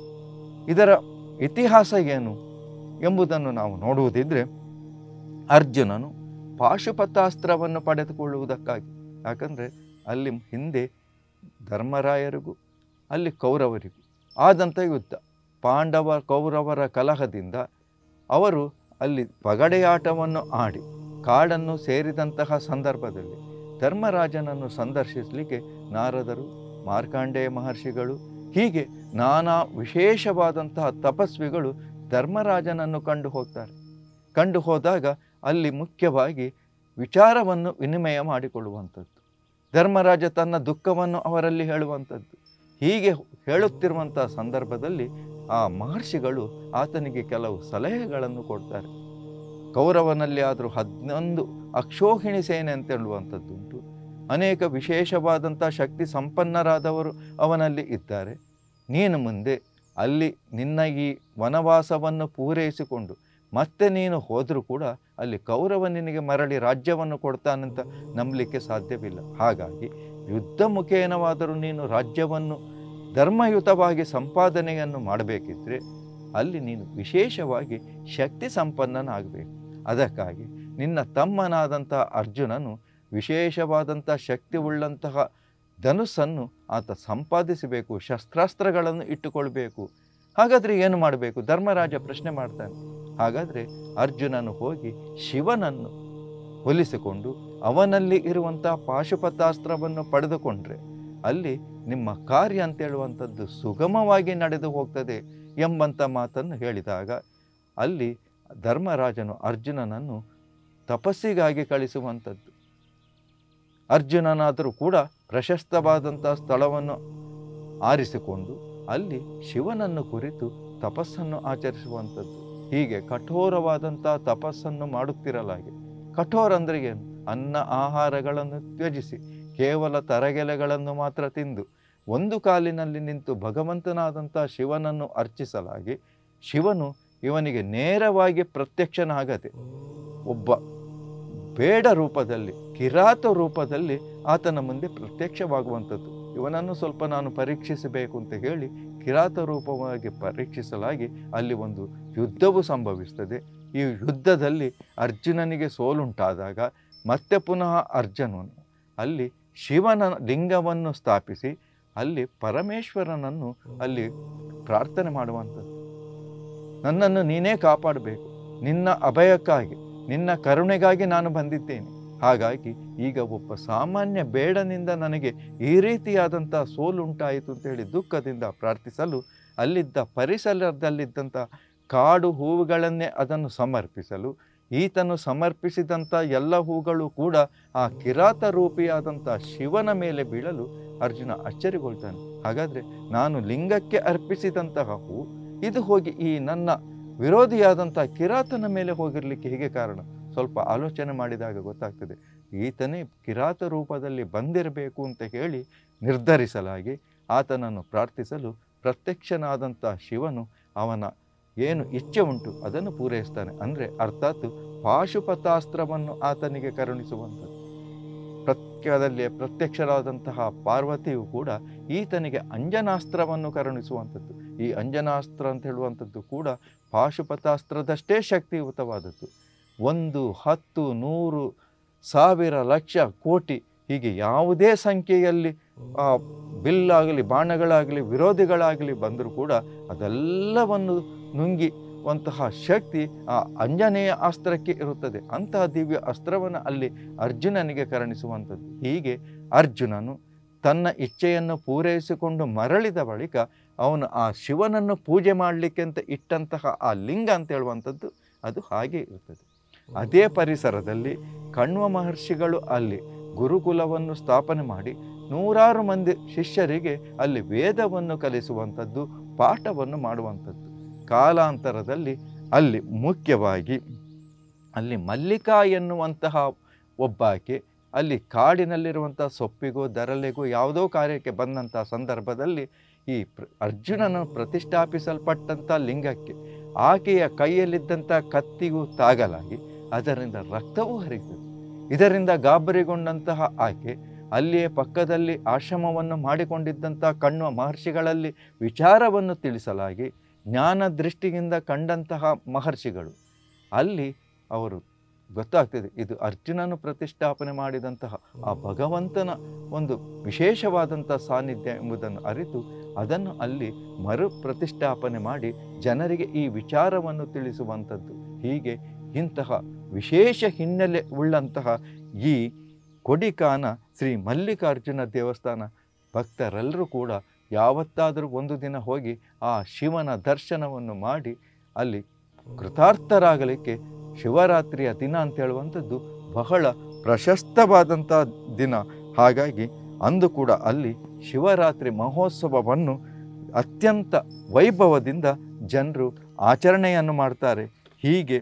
ಇದರ ಇತಿಹಾಸ ಏನು ಎಂಬುದನ್ನು ನಾವು ನೋಡುವುದಿದ್ರೆ ಅರ್ಜುನನು ಪಾಶುಪತಾಸ್ತ್ರವನ್ನು ಪಡೆದುಕೊಳ್ಳುವುದಕ್ಕಾಗಿ ಯಾಕಂದರೆ ಅಲ್ಲಿ ಹಿಂದೆ ಧರ್ಮರಾಯರಿಗೂ ಅಲ್ಲಿ ಕೌರವರಿಗೂ ಆದಂಥ ಯುದ್ಧ ಪಾಂಡವ ಕೌರವರ ಕಲಹದಿಂದ ಅವರು ಅಲ್ಲಿ ಪಗಡೆಯಾಟವನ್ನು ಆಡಿ ಕಾಡನ್ನು ಸೇರಿದಂತಹ ಸಂದರ್ಭದಲ್ಲಿ ಧರ್ಮರಾಜನನ್ನು ಸಂದರ್ಶಿಸಲಿಕ್ಕೆ ನಾರದರು ಮಾರ್ಕಾಂಡೇಯ ಮಹರ್ಷಿಗಳು ಹೀಗೆ ನಾನಾ ವಿಶೇಷವಾದಂತಹ ತಪಸ್ವಿಗಳು ಧರ್ಮರಾಜನನ್ನು ಕಂಡು ಹೋಗ್ತಾರೆ ಕಂಡು ಹೋದಾಗ ಅಲ್ಲಿ ಮುಖ್ಯವಾಗಿ ವಿಚಾರವನ್ನು ವಿನಿಮಯ ಮಾಡಿಕೊಳ್ಳುವಂಥದ್ದು ಧರ್ಮರಾಜ ತನ್ನ ದುಃಖವನ್ನು ಅವರಲ್ಲಿ ಹೇಳುವಂಥದ್ದು ಹೀಗೆ ಹೇಳುತ್ತಿರುವಂಥ ಸಂದರ್ಭದಲ್ಲಿ ಆ ಮಹರ್ಷಿಗಳು ಆತನಿಗೆ ಕೆಲವು ಸಲಹೆಗಳನ್ನು ಕೊಡ್ತಾರೆ ಕೌರವನಲ್ಲಿ ಆದರೂ ಹದಿನೊಂದು ಅಕ್ಷೋಹಿಣಿ ಸೇನೆ ಅಂತ ಹೇಳುವಂಥದ್ದುಂಟು ಅನೇಕ ವಿಶೇಷವಾದಂಥ ಶಕ್ತಿ ಸಂಪನ್ನರಾದವರು ಅವನಲ್ಲಿ ಇದ್ದಾರೆ ನೀನು ಮುಂದೆ ಅಲ್ಲಿ ನಿನ್ನ ಈ ವನವಾಸವನ್ನು ಪೂರೈಸಿಕೊಂಡು ಮತ್ತೆ ನೀನು ಹೋದರೂ ಕೂಡ ಅಲ್ಲಿ ಕೌರವ ನಿನಗೆ ಮರಳಿ ರಾಜ್ಯವನ್ನು ಕೊಡ್ತಾನಂತ ನಂಬಲಿಕ್ಕೆ ಸಾಧ್ಯವಿಲ್ಲ ಹಾಗಾಗಿ ಯುದ್ಧ ಮುಖೇನವಾದರೂ ನೀನು ರಾಜ್ಯವನ್ನು ಧರ್ಮಯುತವಾಗಿ ಸಂಪಾದನೆಯನ್ನು ಮಾಡಬೇಕಿದ್ರೆ ಅಲ್ಲಿ ನೀನು ವಿಶೇಷವಾಗಿ ಶಕ್ತಿ ಸಂಪನ್ನನಾಗಬೇಕು ಅದಕ್ಕಾಗಿ ನಿನ್ನ ತಮ್ಮನಾದಂಥ ಅರ್ಜುನನು ವಿಶೇಷವಾದಂಥ ಶಕ್ತಿ ಉಳ್ಳಂತಹ ಧನುಸ್ಸನ್ನು ಆತ ಸಂಪಾದಿಸಬೇಕು ಶಸ್ತ್ರಾಸ್ತ್ರಗಳನ್ನು ಇಟ್ಟುಕೊಳ್ಬೇಕು ಹಾಗಾದರೆ ಏನು ಮಾಡಬೇಕು ಧರ್ಮರಾಜ ಪ್ರಶ್ನೆ ಮಾಡ್ತಾನೆ ಹಾಗಾದರೆ ಅರ್ಜುನನು ಹೋಗಿ ಶಿವನನ್ನು ಹೋಲಿಸಿಕೊಂಡು ಅವನಲ್ಲಿ ಇರುವಂಥ ಪಾಶುಪತಾಸ್ತ್ರವನ್ನು ಪಡೆದುಕೊಂಡ್ರೆ ಅಲ್ಲಿ ನಿಮ್ಮ ಕಾರ್ಯ ಅಂತ ಹೇಳುವಂಥದ್ದು ಸುಗಮವಾಗಿ ನಡೆದು ಹೋಗ್ತದೆ ಎಂಬಂಥ ಮಾತನ್ನು ಹೇಳಿದಾಗ ಅಲ್ಲಿ ಧರ್ಮರಾಜನು ಅರ್ಜುನನನ್ನು ತಪಸ್ಸಿಗಾಗಿ ಕಳಿಸುವಂಥದ್ದು ಅರ್ಜುನನಾದರೂ ಕೂಡ ಪ್ರಶಸ್ತವಾದಂಥ ಸ್ಥಳವನ್ನು ಆರಿಸಿಕೊಂಡು ಅಲ್ಲಿ ಶಿವನನ್ನು ಕುರಿತು ತಪಸ್ಸನ್ನು ಆಚರಿಸುವಂಥದ್ದು ಹೀಗೆ ಕಠೋರವಾದಂಥ ತಪಸ್ಸನ್ನು ಮಾಡುತ್ತಿರಲಾಗಿ ಕಠೋರ ಅಂದರೆ ಏನು ಅನ್ನ ಆಹಾರಗಳನ್ನು ತ್ಯಜಿಸಿ ಕೇವಲ ತರಗೆಲೆಗಳನ್ನು ಮಾತ್ರ ತಿಂದು ಒಂದು ಕಾಲಿನಲ್ಲಿ ನಿಂತು ಭಗವಂತನಾದಂಥ ಶಿವನನ್ನು ಅರ್ಚಿಸಲಾಗಿ ಶಿವನು ಇವನಿಗೆ ನೇರವಾಗಿ ಪ್ರತ್ಯಕ್ಷನಾಗದೆ ಒಬ್ಬ ಬೇಡ ರೂಪದಲ್ಲಿ ಕಿರಾತ ರೂಪದಲ್ಲಿ ಆತನ ಮುಂದೆ ಪ್ರತ್ಯಕ್ಷವಾಗುವಂಥದ್ದು ಇವನನ್ನು ಸ್ವಲ್ಪ ನಾನು ಪರೀಕ್ಷಿಸಬೇಕು ಅಂತ ಹೇಳಿ ಕಿರಾತ ರೂಪವಾಗಿ ಪರೀಕ್ಷಿಸಲಾಗಿ ಅಲ್ಲಿ ಒಂದು ಯುದ್ಧವು ಸಂಭವಿಸ್ತದೆ ಈ ಯುದ್ಧದಲ್ಲಿ ಅರ್ಜುನನಿಗೆ ಸೋಲುಂಟಾದಾಗ ಮತ್ತೆ ಪುನಃ ಅರ್ಜುನನು ಅಲ್ಲಿ ಶಿವನ ಲಿಂಗವನ್ನು ಸ್ಥಾಪಿಸಿ ಅಲ್ಲಿ ಪರಮೇಶ್ವರನನ್ನು ಅಲ್ಲಿ ಪ್ರಾರ್ಥನೆ ಮಾಡುವಂಥದ್ದು ನನ್ನನ್ನು ನೀನೇ ಕಾಪಾಡಬೇಕು ನಿನ್ನ ಅಭಯಕ್ಕಾಗಿ ನಿನ್ನ ಕರುಣೆಗಾಗಿ ನಾನು ಬಂದಿದ್ದೇನೆ ಹಾಗಾಗಿ ಈಗ ಒಬ್ಬ ಸಾಮಾನ್ಯ ಬೇಡನಿಂದ ನನಗೆ ಈ ರೀತಿಯಾದಂಥ ಸೋಲುಂಟಾಯಿತು ಅಂತೇಳಿ ದುಃಖದಿಂದ ಪ್ರಾರ್ಥಿಸಲು ಅಲ್ಲಿದ್ದ ಪರಿಸರದಲ್ಲಿದ್ದಂಥ ಕಾಡು ಹೂವುಗಳನ್ನೇ ಅದನ್ನು ಸಮರ್ಪಿಸಲು ಈತನು ಸಮರ್ಪಿಸಿದಂಥ ಎಲ್ಲ ಹೂಗಳು ಕೂಡ ಆ ಕಿರಾತ ರೂಪಿಯಾದಂಥ ಶಿವನ ಮೇಲೆ ಬೀಳಲು ಅರ್ಜುನ ಅಚ್ಚರಿಗೊಳ್ತಾನೆ ಹಾಗಾದರೆ ನಾನು ಲಿಂಗಕ್ಕೆ ಅರ್ಪಿಸಿದಂತಹ ಹೂ ಇದು ಹೋಗಿ ಈ ನನ್ನ ವಿರೋಧಿಯಾದಂಥ ಕಿರಾತನ ಮೇಲೆ ಹೋಗಿರಲಿಕ್ಕೆ ಹೇಗೆ ಕಾರಣ ಸ್ವಲ್ಪ ಆಲೋಚನೆ ಮಾಡಿದಾಗ ಗೊತ್ತಾಗ್ತದೆ ಈತನೇ ಕಿರಾತ ರೂಪದಲ್ಲಿ ಬಂದಿರಬೇಕು ಅಂತ ಹೇಳಿ ನಿರ್ಧರಿಸಲಾಗಿ ಆತನನ್ನು ಪ್ರಾರ್ಥಿಸಲು ಪ್ರತ್ಯಕ್ಷನಾದಂಥ ಶಿವನು ಅವನ ಏನು ಇಚ್ಛೆ ಉಂಟು ಅದನ್ನು ಪೂರೈಸ್ತಾನೆ ಅಂದರೆ ಅರ್ಥಾತ್ ಪಾಶುಪತಾಸ್ತ್ರವನ್ನು ಆತನಿಗೆ ಕರುಣಿಸುವಂಥದ್ದು ಪ್ರತ್ಯದಲ್ಲಿ ಪ್ರತ್ಯಕ್ಷರಾದಂತಹ ಪಾರ್ವತಿಯು ಕೂಡ ಈತನಿಗೆ ಅಂಜನಾಸ್ತ್ರವನ್ನು ಕರುಣಿಸುವಂಥದ್ದು ಈ ಅಂಜನಾಸ್ತ್ರ ಅಂತ ಹೇಳುವಂಥದ್ದು ಕೂಡ ಪಾಶುಪತಾಸ್ತ್ರದಷ್ಟೇ ಶಕ್ತಿಯುತವಾದದ್ದು ಒಂದು ಹತ್ತು ನೂರು ಸಾವಿರ ಲಕ್ಷ ಕೋಟಿ ಹೀಗೆ ಯಾವುದೇ ಸಂಖ್ಯೆಯಲ್ಲಿ ಆ ಬಿಲ್ಲಾಗಲಿ ಬಾಣಗಳಾಗಲಿ ವಿರೋಧಿಗಳಾಗಲಿ ಬಂದರೂ ಕೂಡ ಅದೆಲ್ಲವನ್ನು ನುಂಗಿವಂತಹ ಶಕ್ತಿ ಆ ಅಂಜನೇಯ ಅಸ್ತ್ರಕ್ಕೆ ಇರುತ್ತದೆ ಅಂತಹ ದಿವ್ಯ ಅಸ್ತ್ರವನ್ನು ಅಲ್ಲಿ ಅರ್ಜುನನಿಗೆ ಕರುಣಿಸುವಂಥದ್ದು ಹೀಗೆ ಅರ್ಜುನನು ತನ್ನ ಇಚ್ಛೆಯನ್ನು ಪೂರೈಸಿಕೊಂಡು ಮರಳಿದ ಬಳಿಕ ಅವನು ಆ ಶಿವನನ್ನು ಪೂಜೆ ಮಾಡಲಿಕ್ಕೆ ಅಂತ ಇಟ್ಟಂತಹ ಆ ಲಿಂಗ ಅಂತ ಹೇಳುವಂಥದ್ದು ಅದು ಹಾಗೆ ಇರ್ತದೆ ಅದೇ ಪರಿಸರದಲ್ಲಿ ಕಣ್ವ ಮಹರ್ಷಿಗಳು ಅಲ್ಲಿ ಗುರುಕುಲವನ್ನು ಸ್ಥಾಪನೆ ಮಾಡಿ ನೂರಾರು ಮಂದಿ ಶಿಷ್ಯರಿಗೆ ಅಲ್ಲಿ ವೇದವನ್ನು ಕಲಿಸುವಂಥದ್ದು ಪಾಠವನ್ನು ಮಾಡುವಂಥದ್ದು ಕಾಲಾಂತರದಲ್ಲಿ ಅಲ್ಲಿ ಮುಖ್ಯವಾಗಿ ಅಲ್ಲಿ ಮಲ್ಲಿಕಾ ಎನ್ನುವಂತಹ ಒಬ್ಬಾಕೆ ಅಲ್ಲಿ ಕಾಡಿನಲ್ಲಿರುವಂಥ ಸೊಪ್ಪಿಗೋ ದರಲೆಗೋ ಯಾವುದೋ ಕಾರ್ಯಕ್ಕೆ ಬಂದಂಥ ಸಂದರ್ಭದಲ್ಲಿ ಈ ಪ್ರ ಅರ್ಜುನನು ಪ್ರತಿಷ್ಠಾಪಿಸಲ್ಪಟ್ಟಂಥ ಲಿಂಗಕ್ಕೆ ಆಕೆಯ ಕೈಯಲ್ಲಿದ್ದಂಥ ಕತ್ತಿಗೂ ತಾಗಲಾಗಿ ಅದರಿಂದ ರಕ್ತವೂ ಹರಿಯುತ್ತದೆ ಇದರಿಂದ ಗಾಬರಿಗೊಂಡಂತಹ ಆಕೆ ಅಲ್ಲಿಯೇ ಪಕ್ಕದಲ್ಲಿ ಆಶ್ರಮವನ್ನು ಮಾಡಿಕೊಂಡಿದ್ದಂಥ ಕಣ್ವ ಮಹರ್ಷಿಗಳಲ್ಲಿ ವಿಚಾರವನ್ನು ತಿಳಿಸಲಾಗಿ ಜ್ಞಾನ ದೃಷ್ಟಿಯಿಂದ ಕಂಡಂತಹ ಮಹರ್ಷಿಗಳು ಅಲ್ಲಿ ಅವರು ಗೊತ್ತಾಗ್ತದೆ ಇದು ಅರ್ಜುನನು ಪ್ರತಿಷ್ಠಾಪನೆ ಮಾಡಿದಂತಹ ಆ ಭಗವಂತನ ಒಂದು ವಿಶೇಷವಾದಂಥ ಸಾನ್ನಿಧ್ಯ ಎಂಬುದನ್ನು ಅರಿತು ಅದನ್ನು ಅಲ್ಲಿ ಮರು ಪ್ರತಿಷ್ಠಾಪನೆ ಮಾಡಿ ಜನರಿಗೆ ಈ ವಿಚಾರವನ್ನು ತಿಳಿಸುವಂಥದ್ದು ಹೀಗೆ ಇಂತಹ ವಿಶೇಷ ಹಿನ್ನೆಲೆ ಉಳ್ಳಂತಹ ಈ ಕೊಡಿಕಾನ ಶ್ರೀ ಮಲ್ಲಿಕಾರ್ಜುನ ದೇವಸ್ಥಾನ ಭಕ್ತರೆಲ್ಲರೂ ಕೂಡ ಯಾವತ್ತಾದರೂ ಒಂದು ದಿನ ಹೋಗಿ ಆ ಶಿವನ ದರ್ಶನವನ್ನು ಮಾಡಿ ಅಲ್ಲಿ ಕೃತಾರ್ಥರಾಗಲಿಕ್ಕೆ ಶಿವರಾತ್ರಿಯ ದಿನ ಅಂತ ಹೇಳುವಂಥದ್ದು ಬಹಳ ಪ್ರಶಸ್ತವಾದಂಥ ದಿನ ಹಾಗಾಗಿ ಅಂದು ಕೂಡ ಅಲ್ಲಿ ಶಿವರಾತ್ರಿ ಮಹೋತ್ಸವವನ್ನು ಅತ್ಯಂತ ವೈಭವದಿಂದ ಜನರು ಆಚರಣೆಯನ್ನು ಮಾಡ್ತಾರೆ ಹೀಗೆ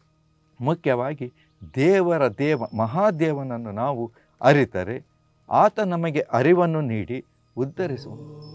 ಮುಖ್ಯವಾಗಿ ದೇವರ ದೇವ ಮಹಾದೇವನನ್ನು ನಾವು ಅರಿತರೆ ಆತ ನಮಗೆ ಅರಿವನ್ನು ನೀಡಿ ಉದ್ಧರಿಸುವ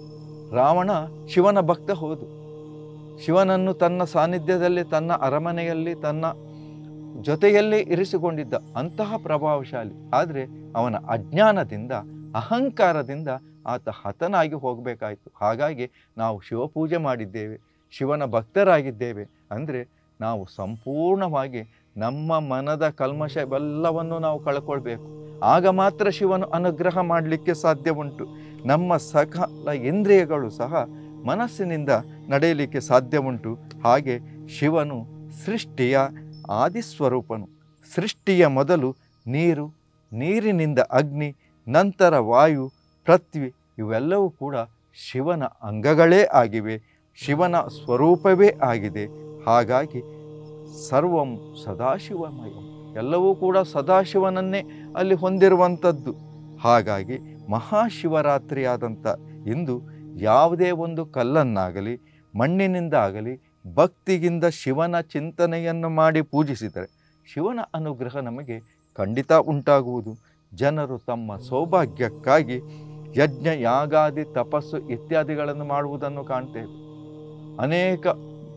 ರಾವಣ ಶಿವನ ಭಕ್ತ ಹೋದು ಶಿವನನ್ನು ತನ್ನ ಸಾನ್ನಿಧ್ಯದಲ್ಲಿ ತನ್ನ ಅರಮನೆಯಲ್ಲಿ ತನ್ನ ಜೊತೆಯಲ್ಲೇ ಇರಿಸಿಕೊಂಡಿದ್ದ ಅಂತಹ ಪ್ರಭಾವಶಾಲಿ ಆದರೆ ಅವನ ಅಜ್ಞಾನದಿಂದ ಅಹಂಕಾರದಿಂದ ಆತ ಹತನಾಗಿ ಹೋಗಬೇಕಾಯಿತು ಹಾಗಾಗಿ ನಾವು ಶಿವಪೂಜೆ ಮಾಡಿದ್ದೇವೆ ಶಿವನ ಭಕ್ತರಾಗಿದ್ದೇವೆ ಅಂದರೆ ನಾವು ಸಂಪೂರ್ಣವಾಗಿ ನಮ್ಮ ಮನದ ಕಲ್ಮಶವೆಲ್ಲವನ್ನು ನಾವು ಕಳ್ಕೊಳ್ಬೇಕು ಆಗ ಮಾತ್ರ ಶಿವನು ಅನುಗ್ರಹ ಮಾಡಲಿಕ್ಕೆ ಸಾಧ್ಯ ಉಂಟು ನಮ್ಮ ಸಕಲ ಇಂದ್ರಿಯಗಳು ಸಹ ಮನಸ್ಸಿನಿಂದ ನಡೆಯಲಿಕ್ಕೆ ಸಾಧ್ಯ ಉಂಟು ಹಾಗೆ ಶಿವನು ಸೃಷ್ಟಿಯ ಆದಿಸ್ವರೂಪನು ಸೃಷ್ಟಿಯ ಮೊದಲು ನೀರು ನೀರಿನಿಂದ ಅಗ್ನಿ ನಂತರ ವಾಯು ಪೃಥ್ವಿ ಇವೆಲ್ಲವೂ ಕೂಡ ಶಿವನ ಅಂಗಗಳೇ ಆಗಿವೆ ಶಿವನ ಸ್ವರೂಪವೇ ಆಗಿದೆ ಹಾಗಾಗಿ ಸರ್ವಂ ಸದಾಶಿವಮಯ ಎಲ್ಲವೂ ಕೂಡ ಸದಾಶಿವನನ್ನೇ ಅಲ್ಲಿ ಹೊಂದಿರುವಂಥದ್ದು ಹಾಗಾಗಿ ಮಹಾಶಿವರಾತ್ರಿಯಾದಂಥ ಇಂದು ಯಾವುದೇ ಒಂದು ಕಲ್ಲನ್ನಾಗಲಿ ಮಣ್ಣಿನಿಂದ ಆಗಲಿ ಭಕ್ತಿಗಿಂದ ಶಿವನ ಚಿಂತನೆಯನ್ನು ಮಾಡಿ ಪೂಜಿಸಿದರೆ ಶಿವನ ಅನುಗ್ರಹ ನಮಗೆ ಖಂಡಿತ ಉಂಟಾಗುವುದು ಜನರು ತಮ್ಮ ಸೌಭಾಗ್ಯಕ್ಕಾಗಿ ಯಜ್ಞ ಯಾಗಾದಿ ತಪಸ್ಸು ಇತ್ಯಾದಿಗಳನ್ನು ಮಾಡುವುದನ್ನು ಕಾಣ್ತೇವೆ ಅನೇಕ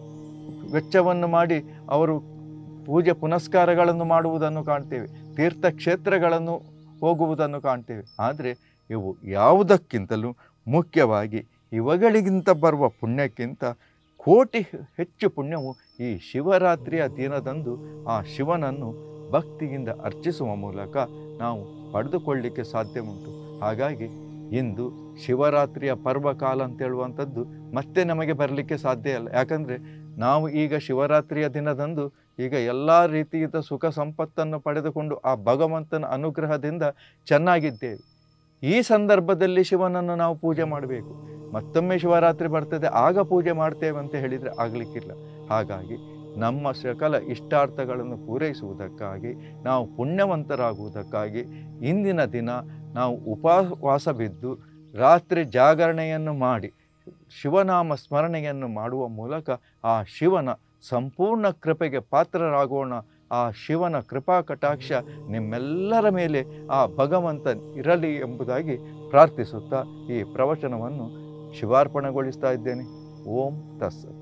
ವೆಚ್ಚವನ್ನು ಮಾಡಿ ಅವರು ಪೂಜೆ ಪುನಸ್ಕಾರಗಳನ್ನು ಮಾಡುವುದನ್ನು ಕಾಣ್ತೇವೆ ತೀರ್ಥಕ್ಷೇತ್ರಗಳನ್ನು ಹೋಗುವುದನ್ನು ಕಾಣ್ತೇವೆ ಆದರೆ ಇವು ಯಾವುದಕ್ಕಿಂತಲೂ ಮುಖ್ಯವಾಗಿ ಇವುಗಳಿಗಿಂತ ಬರುವ ಪುಣ್ಯಕ್ಕಿಂತ ಕೋಟಿ ಹೆಚ್ಚು ಪುಣ್ಯವು ಈ ಶಿವರಾತ್ರಿಯ ದಿನದಂದು ಆ ಶಿವನನ್ನು ಭಕ್ತಿಯಿಂದ ಅರ್ಚಿಸುವ ಮೂಲಕ ನಾವು ಪಡೆದುಕೊಳ್ಳಲಿಕ್ಕೆ ಸಾಧ್ಯ ಉಂಟು ಹಾಗಾಗಿ ಇಂದು ಶಿವರಾತ್ರಿಯ ಪರ್ವಕಾಲ ಅಂತ ಹೇಳುವಂಥದ್ದು ಮತ್ತೆ ನಮಗೆ ಬರಲಿಕ್ಕೆ ಸಾಧ್ಯ ಇಲ್ಲ ಯಾಕಂದರೆ ನಾವು ಈಗ ಶಿವರಾತ್ರಿಯ ದಿನದಂದು ಈಗ ಎಲ್ಲ ರೀತಿಯ ಸುಖ ಸಂಪತ್ತನ್ನು ಪಡೆದುಕೊಂಡು ಆ ಭಗವಂತನ ಅನುಗ್ರಹದಿಂದ ಚೆನ್ನಾಗಿದ್ದೇವೆ ಈ ಸಂದರ್ಭದಲ್ಲಿ ಶಿವನನ್ನು ನಾವು ಪೂಜೆ ಮಾಡಬೇಕು ಮತ್ತೊಮ್ಮೆ ಶಿವರಾತ್ರಿ ಬರ್ತದೆ ಆಗ ಪೂಜೆ ಮಾಡ್ತೇವೆ ಅಂತ ಹೇಳಿದರೆ ಆಗಲಿಕ್ಕಿಲ್ಲ ಹಾಗಾಗಿ ನಮ್ಮ ಸಕಲ ಇಷ್ಟಾರ್ಥಗಳನ್ನು ಪೂರೈಸುವುದಕ್ಕಾಗಿ ನಾವು ಪುಣ್ಯವಂತರಾಗುವುದಕ್ಕಾಗಿ ಇಂದಿನ ದಿನ ನಾವು ಉಪವಾಸ ಬಿದ್ದು ರಾತ್ರಿ ಜಾಗರಣೆಯನ್ನು ಮಾಡಿ ಶಿವನಾಮ ಸ್ಮರಣೆಯನ್ನು ಮಾಡುವ ಮೂಲಕ ಆ ಶಿವನ ಸಂಪೂರ್ಣ ಕೃಪೆಗೆ ಪಾತ್ರರಾಗೋಣ ಆ ಶಿವನ ಕೃಪಾ ಕಟಾಕ್ಷ ನಿಮ್ಮೆಲ್ಲರ ಮೇಲೆ ಆ ಭಗವಂತ ಇರಲಿ ಎಂಬುದಾಗಿ ಪ್ರಾರ್ಥಿಸುತ್ತಾ ಈ ಪ್ರವಚನವನ್ನು ಶಿವಾರ್ಪಣೆಗೊಳಿಸ್ತಾ ಇದ್ದೇನೆ ಓಂ ತಸ್ಸತ್